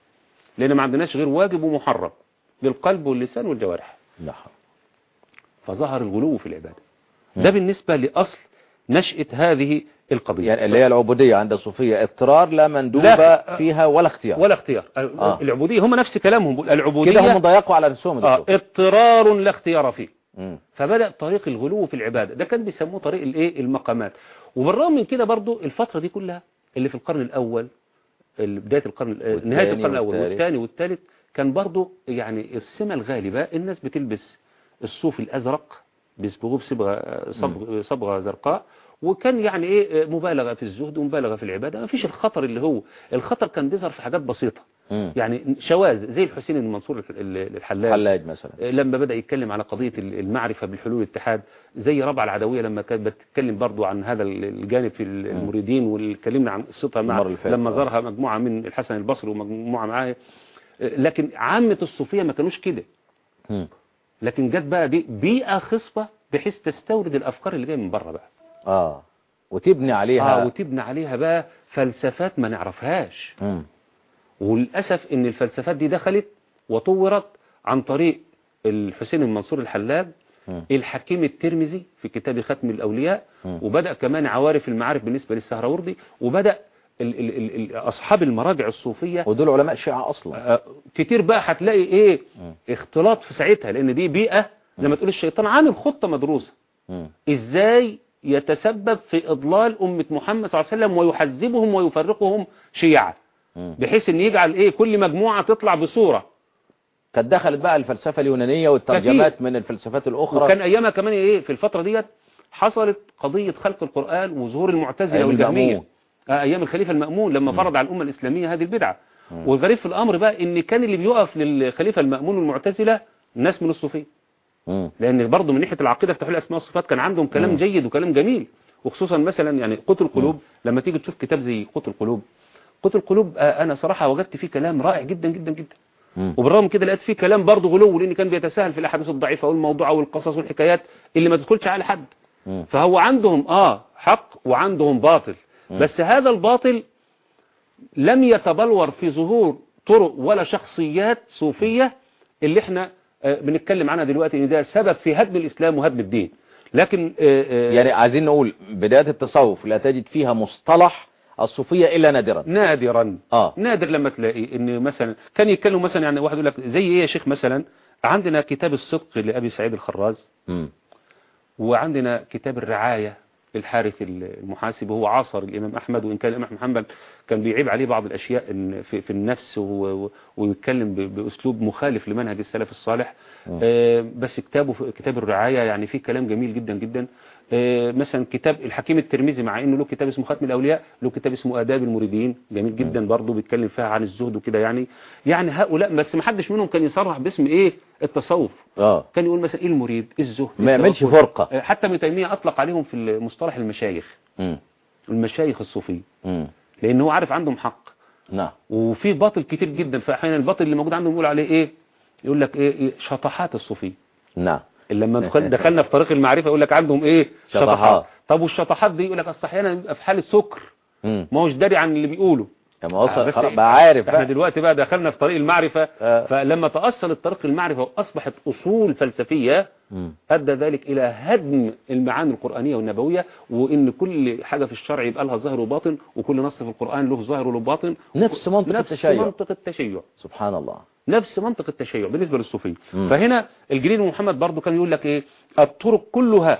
[SPEAKER 3] لأن ما عندناش غير واجب ومحرم للقلب واللسان والجوارح
[SPEAKER 2] لا
[SPEAKER 3] فظهر الغلو في العبادة
[SPEAKER 2] مم.
[SPEAKER 3] ده بالنسبة لأصل نشأة هذه القضية
[SPEAKER 2] يعني اللي هي العبودية عند الصوفية اضطرار لا مندوبة
[SPEAKER 3] لا.
[SPEAKER 2] فيها ولا اختيار
[SPEAKER 3] ولا اختيار
[SPEAKER 2] آه.
[SPEAKER 3] العبودية هم نفس كلامهم بيقول العبودية
[SPEAKER 2] كده هم ضيقوا على نفسهم
[SPEAKER 3] آه
[SPEAKER 2] الدكتور.
[SPEAKER 3] اضطرار لا اختيار فيه
[SPEAKER 2] مم.
[SPEAKER 3] فبدأ طريق الغلو في العبادة ده كان بيسموه طريق الايه المقامات وبالرغم من كده برضو الفترة دي كلها اللي في القرن الأول ال- بداية القرن ال-
[SPEAKER 2] والتاني
[SPEAKER 3] نهاية القرن الأول
[SPEAKER 2] والتالت.
[SPEAKER 3] والثاني والثالث كان برضو يعني السمة الغالبة الناس بتلبس الصوف الأزرق بيصبغوه بصبغة صبغ صبغة زرقاء وكان يعني ايه مبالغة في الزهد ومبالغة في العبادة ما فيش الخطر اللي هو الخطر كان بيظهر في حاجات بسيطة
[SPEAKER 2] مم.
[SPEAKER 3] يعني شواذ زي الحسين المنصور الح- ال- الحلاج
[SPEAKER 2] حلاج مثلا
[SPEAKER 3] لما بدأ يتكلم على قضية المعرفة بالحلول الاتحاد زي ربع العدوية لما كانت بتتكلم برضو عن هذا الجانب في المريدين واتكلمنا عن قصتها مع
[SPEAKER 2] المرة اللي فاتت.
[SPEAKER 3] لما
[SPEAKER 2] آه.
[SPEAKER 3] زارها مجموعة من الحسن البصري ومجموعة معاه لكن عامة الصوفية ما كانوش كده
[SPEAKER 2] مم.
[SPEAKER 3] لكن جت بقى دي بيئة خصبة بحيث تستورد الأفكار اللي جاية من بره بقى
[SPEAKER 2] اه وتبني عليها
[SPEAKER 3] آه وتبني عليها بقى فلسفات ما نعرفهاش
[SPEAKER 2] مم.
[SPEAKER 3] وللأسف ان الفلسفات دي دخلت وطورت عن طريق الحسين المنصور الحلاج
[SPEAKER 2] مم.
[SPEAKER 3] الحكيم الترمذي في كتاب ختم الأولياء
[SPEAKER 2] مم.
[SPEAKER 3] وبدأ كمان عوارف المعارف بالنسبة للسهروردي وبدأ ال ال ال ال أصحاب المراجع الصوفية
[SPEAKER 2] ودول علماء الشيعة اصلا
[SPEAKER 3] آه، كتير بقى هتلاقي ايه
[SPEAKER 2] مم.
[SPEAKER 3] اختلاط في ساعتها لان دي بيئة زي ما تقول الشيطان عامل خطة مدروسة
[SPEAKER 2] مم.
[SPEAKER 3] ازاي يتسبب في اضلال امة محمد صلى الله عليه وسلم ويحزبهم ويفرقهم شيعا
[SPEAKER 2] مم.
[SPEAKER 3] بحيث ان يجعل ايه كل مجموعة تطلع بصورة
[SPEAKER 2] كانت دخلت بقى الفلسفة اليونانية والترجمات من الفلسفات الأخرى
[SPEAKER 3] وكان ايامها كمان ايه في الفترة ديت حصلت قضية خلق القرآن وظهور المعتزلة
[SPEAKER 2] أيام
[SPEAKER 3] والجهمية
[SPEAKER 2] المأمون.
[SPEAKER 3] آه، ايام الخليفه المامون لما فرض على الامه الاسلاميه هذه البدعه والغريب في الامر بقى ان كان اللي بيقف للخليفه المامون والمعتزله ناس من الصوفيه
[SPEAKER 2] مم.
[SPEAKER 3] لان برضه من ناحيه العقيده في تحويل الاسماء والصفات كان عندهم كلام
[SPEAKER 2] مم.
[SPEAKER 3] جيد وكلام جميل وخصوصا مثلا يعني قوت القلوب لما تيجي تشوف كتاب زي قوت القلوب قوت القلوب آه، انا صراحه وجدت فيه كلام رائع جدا جدا جدا
[SPEAKER 2] مم.
[SPEAKER 3] وبالرغم كده لقيت فيه كلام برضه غلو لان كان بيتساهل في الاحاديث الضعيفه والموضوعه والقصص والحكايات اللي ما تدخلش على حد
[SPEAKER 2] مم.
[SPEAKER 3] فهو عندهم اه حق وعندهم باطل بس هذا الباطل لم يتبلور في ظهور طرق ولا شخصيات صوفية اللي احنا آه، بنتكلم عنها دلوقتي ان ده سبب في هدم الاسلام وهدم الدين لكن آه، آه،
[SPEAKER 2] يعني عايزين نقول بداية التصوف لا تجد فيها مصطلح الصوفية إلا نادرا
[SPEAKER 3] نادرا
[SPEAKER 2] آه.
[SPEAKER 3] نادر لما تلاقي ان مثلا كان يتكلم مثلا يعني واحد يقول لك زي ايه يا شيخ مثلا عندنا كتاب الصدق لابي سعيد الخراز
[SPEAKER 2] مم.
[SPEAKER 3] وعندنا كتاب الرعاية للحارث المحاسب وهو عاصر الإمام أحمد وإن كان الإمام أحمد محمد كان بيعيب عليه بعض الأشياء إن في, في النفس و- ويتكلم ب- بأسلوب مخالف لمنهج السلف الصالح آه، بس كتابه في- كتاب الرعاية يعني فيه كلام جميل جدا جدا آه، مثلا كتاب الحكيم الترمذي مع انه له كتاب اسمه ختم الاولياء له كتاب اسمه اداب المريدين جميل جدا برضه بيتكلم فيها عن الزهد وكده يعني يعني هؤلاء بس ما حدش منهم كان يصرح باسم ايه التصوف
[SPEAKER 2] اه
[SPEAKER 3] كان يقول مثلا ايه المريد إيه الزهد
[SPEAKER 2] ما يعملش
[SPEAKER 3] التوكل.
[SPEAKER 2] فرقة.
[SPEAKER 3] حتى ابن تيميه اطلق عليهم في مصطلح المشايخ
[SPEAKER 2] مم.
[SPEAKER 3] المشايخ الصوفيه
[SPEAKER 2] مم.
[SPEAKER 3] لان هو عارف عندهم حق
[SPEAKER 2] نعم
[SPEAKER 3] وفي باطل كتير جدا فاحيانا الباطل اللي موجود عندهم يقول عليه ايه يقول لك ايه, إيه شطحات الصوفيه
[SPEAKER 2] نعم
[SPEAKER 3] اللي لما دخل دخلنا في طريق المعرفه يقول لك عندهم ايه
[SPEAKER 2] شطحات.
[SPEAKER 3] طب والشطحات دي يقول لك اصل احيانا بيبقى في حاله سكر
[SPEAKER 2] مم.
[SPEAKER 3] ما هوش داري عن اللي بيقوله
[SPEAKER 2] لما وصل
[SPEAKER 3] بس
[SPEAKER 2] خلاص بقى عارف
[SPEAKER 3] احنا
[SPEAKER 2] بقى
[SPEAKER 3] دلوقتي بقى دخلنا في طريق المعرفة
[SPEAKER 2] آه.
[SPEAKER 3] فلما تأصل الطريق المعرفة وأصبحت أصول فلسفية
[SPEAKER 2] مم.
[SPEAKER 3] أدى ذلك إلى هدم المعاني القرآنية والنبوية وإن كل حاجة في الشرع يبقى لها ظاهر وباطن وكل نص في القرآن له ظاهر وله باطن
[SPEAKER 2] نفس منطق
[SPEAKER 3] نفس
[SPEAKER 2] التشيع.
[SPEAKER 3] منطق التشيع
[SPEAKER 2] سبحان الله
[SPEAKER 3] نفس منطق التشيع بالنسبة للصوفية
[SPEAKER 2] مم.
[SPEAKER 3] فهنا الجليل محمد برضو كان يقول لك إيه الطرق كلها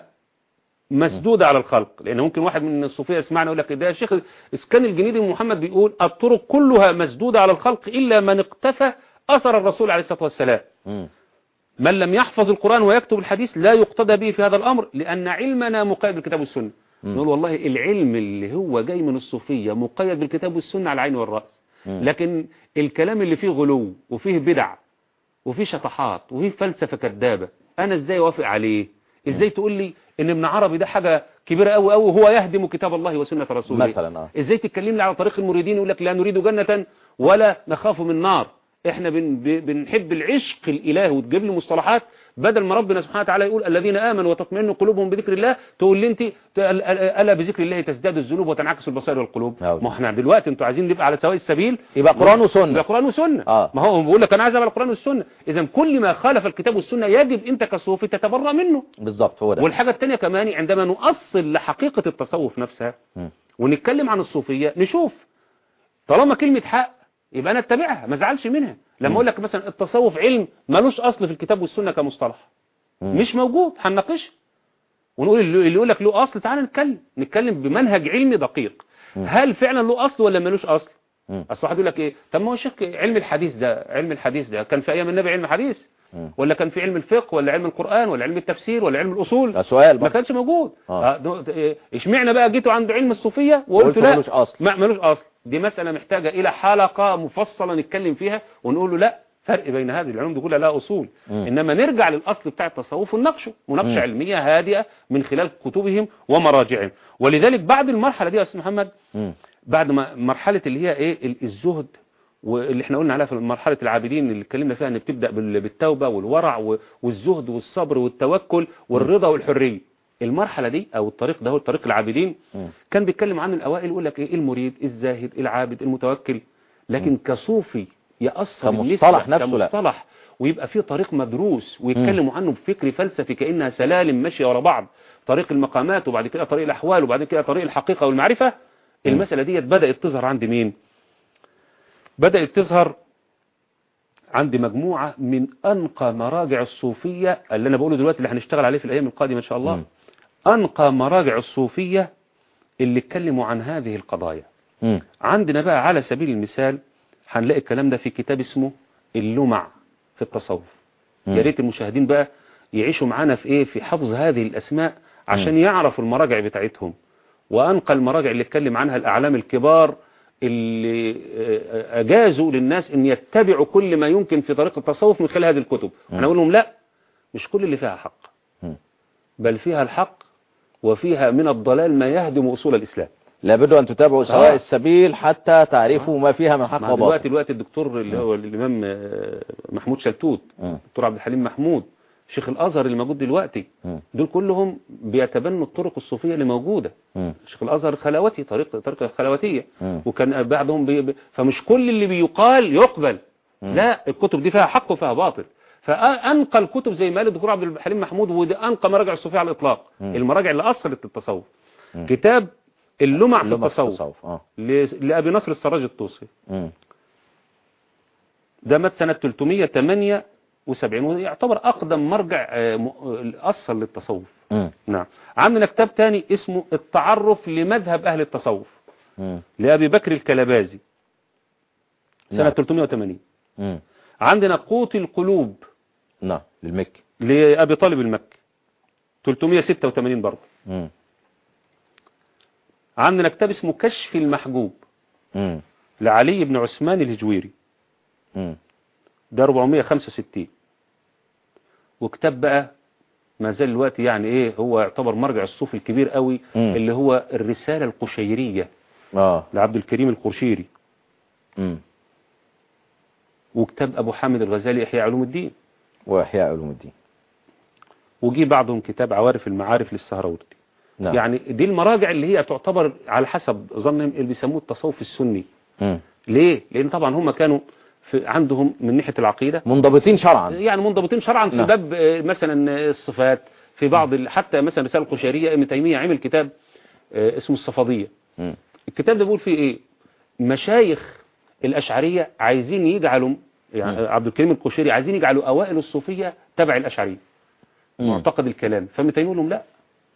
[SPEAKER 3] مسدودة على الخلق لأن ممكن واحد من الصوفية يسمعنا يقول لك ده يا شيخ إسكان الجنيدي محمد بيقول الطرق كلها مسدودة على الخلق إلا من اقتفى أثر الرسول عليه الصلاة والسلام
[SPEAKER 2] مم.
[SPEAKER 3] من لم يحفظ القرآن ويكتب الحديث لا يقتدى به في هذا الأمر لأن علمنا مقيد بالكتاب والسنة نقول والله العلم اللي هو جاي من الصوفية مقيد بالكتاب والسنة على العين والرأس
[SPEAKER 2] مم.
[SPEAKER 3] لكن الكلام اللي فيه غلو وفيه بدع وفيه شطحات وفيه فلسفة كذابة أنا إزاي أوافق عليه إزاي تقول لي إن ابن عربي ده حاجة كبيرة أوي أوي وهو يهدم كتاب الله وسنة رسوله
[SPEAKER 2] مثلا اه
[SPEAKER 3] ازاي تتكلمني على طريق المريدين يقول لك لا نريد جنة ولا نخاف من نار احنا بن ب- بنحب العشق الالهي وتجيب لي مصطلحات بدل ما ربنا سبحانه وتعالى يقول الذين امنوا وتطمئن قلوبهم بذكر الله تقول لي انت ت- ال- ال- الا بذكر الله تزداد الذنوب وتنعكس البصائر والقلوب
[SPEAKER 2] أوي.
[SPEAKER 3] ما احنا دلوقتي انتوا عايزين نبقى على سواء السبيل
[SPEAKER 2] يبقى قرآن وسنة.
[SPEAKER 3] يبقى قران وسنه
[SPEAKER 2] آه.
[SPEAKER 3] ما هو بيقول لك انا عايز ابقى القران والسنه اذا كل ما خالف الكتاب والسنه يجب انت كصوفي تتبرأ منه
[SPEAKER 2] بالظبط هو ده
[SPEAKER 3] والحاجه الثانيه كمان عندما نؤصل لحقيقه التصوف نفسها
[SPEAKER 2] مم.
[SPEAKER 3] ونتكلم عن الصوفية نشوف طالما كلمة حق يبقى انا اتبعها ما ازعلش منها لما اقول لك مثلا التصوف علم ملوش اصل في الكتاب والسنة كمصطلح
[SPEAKER 2] مم.
[SPEAKER 3] مش موجود هنناقشه ونقول اللي اللي يقول لك له اصل تعالى نتكلم نتكلم بمنهج علمي دقيق هل فعلا له اصل ولا ملوش اصل
[SPEAKER 2] مم.
[SPEAKER 3] اصل واحد يقول لك ايه طب ما هو شك علم الحديث ده علم الحديث ده كان في ايام النبي علم حديث
[SPEAKER 2] مم.
[SPEAKER 3] ولا كان في علم الفقه ولا علم القرآن ولا علم التفسير ولا علم الأصول
[SPEAKER 2] ده سؤال
[SPEAKER 3] ما
[SPEAKER 2] بقى.
[SPEAKER 3] كانش موجود
[SPEAKER 2] آه.
[SPEAKER 3] آه، دو- إيه، اشمعنى بقى جيتوا عند علم الصوفية وقلتوا
[SPEAKER 2] قلت
[SPEAKER 3] لا
[SPEAKER 2] ملوش أصل.
[SPEAKER 3] ما ملوش أصل دي مسألة محتاجة إلى حلقة مفصلة نتكلم فيها ونقول له لا فرق بين هذه العلوم دي كلها لها أصول
[SPEAKER 2] مم.
[SPEAKER 3] إنما نرجع للأصل بتاع التصوف ونناقشه مناقشة
[SPEAKER 2] مم.
[SPEAKER 3] علمية هادئة من خلال كتبهم ومراجعهم ولذلك بعد المرحلة دي يا أستاذ محمد
[SPEAKER 2] مم.
[SPEAKER 3] بعد ما مرحلة اللي هي ايه ال- الزهد واللي احنا قلنا عليها في مرحلة العابدين اللي اتكلمنا فيها ان بتبدأ بال- بالتوبة والورع و- والزهد والصبر والتوكل والرضا والحرية المرحلة دي او الطريق ده هو طريق العابدين
[SPEAKER 2] مم.
[SPEAKER 3] كان بيتكلم عن الاوائل يقول لك ايه المريد الزاهد العابد المتوكل لكن كصوفي يأثر
[SPEAKER 2] كمصطلح
[SPEAKER 3] النسبة
[SPEAKER 2] نفسه لا.
[SPEAKER 3] كمصطلح ويبقى فيه طريق مدروس ويتكلموا عنه بفكر فلسفي كأنها سلالم ماشية ورا بعض طريق المقامات وبعد كده طريق الأحوال وبعد كده طريق الحقيقة والمعرفة المسألة ديت بدأت تظهر عند مين بدأت تظهر عند مجموعة من أنقى مراجع الصوفية اللي أنا بقوله دلوقتي اللي هنشتغل عليه في الأيام القادمة إن شاء الله
[SPEAKER 2] مم.
[SPEAKER 3] أنقى مراجع الصوفية اللي اتكلموا عن هذه القضايا
[SPEAKER 2] مم.
[SPEAKER 3] عندنا بقى على سبيل المثال هنلاقي الكلام ده في كتاب اسمه اللمع في التصوف
[SPEAKER 2] مم.
[SPEAKER 3] يا ريت المشاهدين بقى يعيشوا معانا في ايه في حفظ هذه الاسماء عشان يعرفوا المراجع بتاعتهم وأنقى المراجع اللي اتكلم عنها الأعلام الكبار اللي آه، أجازوا للناس أن يتبعوا كل ما يمكن في طريق التصوف من خلال هذه الكتب أنا أقول لهم لا مش كل اللي فيها حق
[SPEAKER 2] مم.
[SPEAKER 3] بل فيها الحق وفيها من الضلال ما يهدم أصول الإسلام
[SPEAKER 2] لابد أن تتابعوا سواء
[SPEAKER 3] آه.
[SPEAKER 2] السبيل حتى تعرفوا ما فيها من حق
[SPEAKER 3] مع دلوقتي
[SPEAKER 2] وباطل
[SPEAKER 3] دلوقتي الدكتور اللي هو الإمام آه، محمود شلتوت
[SPEAKER 2] مم.
[SPEAKER 3] الدكتور عبد الحليم محمود شيخ الأزهر اللي موجود دلوقتي
[SPEAKER 2] مم.
[SPEAKER 3] دول كلهم بيتبنوا الطرق الصوفية اللي موجودة
[SPEAKER 2] مم.
[SPEAKER 3] شيخ الأزهر خلوتي طريقة طريقة خلوتية
[SPEAKER 2] مم.
[SPEAKER 3] وكان بعضهم بي بي فمش كل اللي بيقال يقبل
[SPEAKER 2] مم.
[SPEAKER 3] لا الكتب دي فيها حق وفيها باطل فأنقى الكتب زي ما قال الدكتور عبد الحليم محمود وده أنقى مراجع الصوفية على الإطلاق
[SPEAKER 2] مم.
[SPEAKER 3] المراجع اللي أصلت التصوف
[SPEAKER 2] مم.
[SPEAKER 3] كتاب اللمع في
[SPEAKER 2] لما
[SPEAKER 3] التصوف
[SPEAKER 2] اه
[SPEAKER 3] ل- لأبي نصر السراج الطوسي
[SPEAKER 2] مم.
[SPEAKER 3] ده مات سنة 378 ويعتبر أقدم مرجع آه، م- أصل للتصوف
[SPEAKER 2] مم.
[SPEAKER 3] نعم عندنا كتاب تاني اسمه التعرف لمذهب أهل التصوف
[SPEAKER 2] مم.
[SPEAKER 3] لأبي بكر الكلبازي سنة
[SPEAKER 2] نعم.
[SPEAKER 3] 380
[SPEAKER 2] مم.
[SPEAKER 3] عندنا قوت القلوب
[SPEAKER 2] نعم للمكي
[SPEAKER 3] لأبي طالب المكي 386 برضه
[SPEAKER 2] مم.
[SPEAKER 3] عندنا كتاب اسمه كشف المحجوب
[SPEAKER 2] مم.
[SPEAKER 3] لعلي بن عثمان الهجويري
[SPEAKER 2] مم.
[SPEAKER 3] ده 465 وكتاب بقى ما زال الوقت يعني ايه هو يعتبر مرجع الصوفي الكبير قوي
[SPEAKER 2] مم.
[SPEAKER 3] اللي هو الرسالة القشيرية
[SPEAKER 2] اه
[SPEAKER 3] لعبد الكريم القرشيري
[SPEAKER 2] مم.
[SPEAKER 3] وكتاب ابو حامد الغزالي احياء علوم الدين
[SPEAKER 2] واحياء علوم الدين
[SPEAKER 3] وجي بعضهم كتاب عوارف المعارف للسهروردي
[SPEAKER 2] نعم
[SPEAKER 3] يعني دي المراجع اللي هي تعتبر على حسب ظنهم اللي بيسموه التصوف السني
[SPEAKER 2] مم.
[SPEAKER 3] ليه لان طبعا هم كانوا في عندهم من ناحيه العقيده
[SPEAKER 2] منضبطين شرعا
[SPEAKER 3] يعني منضبطين شرعا في
[SPEAKER 2] نعم.
[SPEAKER 3] باب آه، مثلا الصفات في بعض ال- حتى مثلا رساله القشيريه ابن تيميه عمل كتاب آه، اسمه الصفاديه
[SPEAKER 2] مم.
[SPEAKER 3] الكتاب ده بيقول فيه ايه مشايخ الاشعريه عايزين يجعلوا يعني
[SPEAKER 2] مم.
[SPEAKER 3] عبد الكريم القشيري عايزين يجعلوا اوائل الصوفيه تبع الاشعريه
[SPEAKER 2] مم.
[SPEAKER 3] معتقد الكلام فابن تيميه يقول لهم لا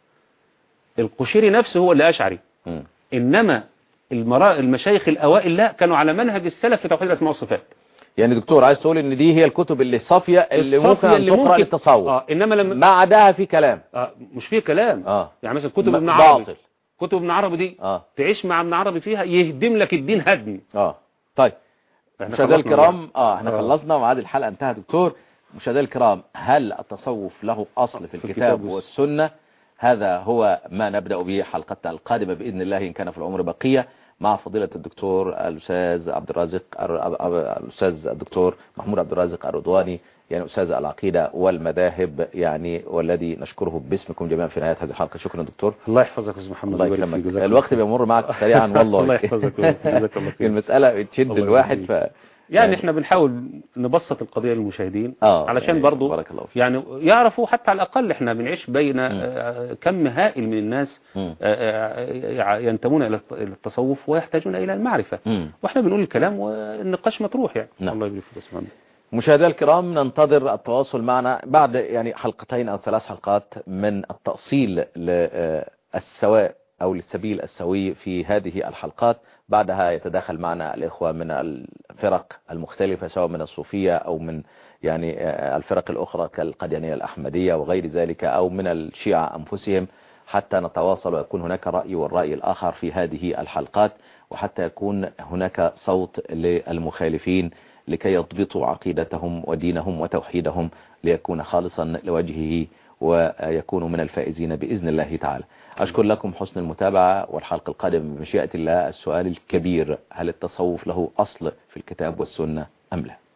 [SPEAKER 3] القشيري نفسه هو اللي اشعري
[SPEAKER 2] مم.
[SPEAKER 3] انما المرا... المشايخ الاوائل لا كانوا على منهج السلف في توحيد الاسماء والصفات
[SPEAKER 2] يعني دكتور عايز تقول ان دي هي الكتب اللي صافية اللي
[SPEAKER 3] الصافية
[SPEAKER 2] ممكن ان تقرأ للتصوف
[SPEAKER 3] اه انما لما
[SPEAKER 2] ما عداها في كلام
[SPEAKER 3] آه مش فيه كلام
[SPEAKER 2] اه
[SPEAKER 3] يعني مثلا كتب
[SPEAKER 2] م-
[SPEAKER 3] ابن عربي
[SPEAKER 2] باطل
[SPEAKER 3] كتب ابن عربي دي
[SPEAKER 2] اه
[SPEAKER 3] تعيش مع ابن عربي فيها يهدم لك الدين هدم
[SPEAKER 2] اه طيب
[SPEAKER 3] احنا
[SPEAKER 2] مشاهدينا
[SPEAKER 3] خلصنا
[SPEAKER 2] الكرام اه احنا
[SPEAKER 3] آه.
[SPEAKER 2] خلصنا وميعاد الحلقة انتهى دكتور مشاهدينا الكرام هل التصوف له أصل في
[SPEAKER 3] الكتاب
[SPEAKER 2] الكتاب
[SPEAKER 3] والس-
[SPEAKER 2] والسنة هذا هو ما نبدأ به حلقتنا القادمة بإذن الله إن كان في العمر بقية مع فضيلة الدكتور الأستاذ عبد الرازق الر- أب- الأستاذ الدكتور محمود عبد الرازق الرضواني يعني أستاذ العقيدة والمذاهب يعني والذي نشكره باسمكم جميعا في نهاية هذه الحلقة شكرا دكتور
[SPEAKER 3] الله يحفظك يا استاذ محمد
[SPEAKER 2] الله
[SPEAKER 3] ويبارك
[SPEAKER 2] يكرمك
[SPEAKER 3] فيك. جزاك
[SPEAKER 2] الوقت
[SPEAKER 3] الله
[SPEAKER 2] بيمر معك سريعا والله
[SPEAKER 3] الله يحفظك ويبارك فيك. جزاك الله خير.
[SPEAKER 2] المسألة بتشد
[SPEAKER 3] الله
[SPEAKER 2] الواحد ف
[SPEAKER 3] يبارك يعني احنا بنحاول نبسط القضية للمشاهدين
[SPEAKER 2] اه
[SPEAKER 3] علشان
[SPEAKER 2] يعني
[SPEAKER 3] برضو
[SPEAKER 2] بارك الله فيك
[SPEAKER 3] يعني يعرفوا حتى على الأقل احنا بنعيش بين آه، كم هائل من الناس
[SPEAKER 2] مم.
[SPEAKER 3] آه، آه، ينتمون إلى الت- إلى التصوف ويحتاجون إلى المعرفة
[SPEAKER 2] مم.
[SPEAKER 3] واحنا بنقول الكلام والنقاش مطروح يعني
[SPEAKER 2] نعم.
[SPEAKER 3] الله يبارك فيك يا أستاذ محمد
[SPEAKER 2] مشاهدينا الكرام ننتظر التواصل معنا بعد يعني حلقتين أو ثلاث حلقات من التأصيل للسواء أو للسبيل السوي في هذه الحلقات بعدها يتداخل معنا الإخوة من الفرق المختلفة سواء من الصوفية أو من يعني آه، الفرق الأخرى كالقديانية الأحمدية وغير ذلك أو من الشيعة أنفسهم حتى نتواصل ويكون هناك رأي والرأي الآخر في هذه الحلقات وحتى يكون هناك صوت للمخالفين لكي يضبطوا عقيدتهم ودينهم وتوحيدهم ليكون خالصا لوجهه ويكونوا من الفائزين بإذن الله تعالى أشكر لكم حسن المتابعة والحلقة القادمة بمشيئة الله السؤال الكبير هل التصوف له أصل في الكتاب والسنة أم لا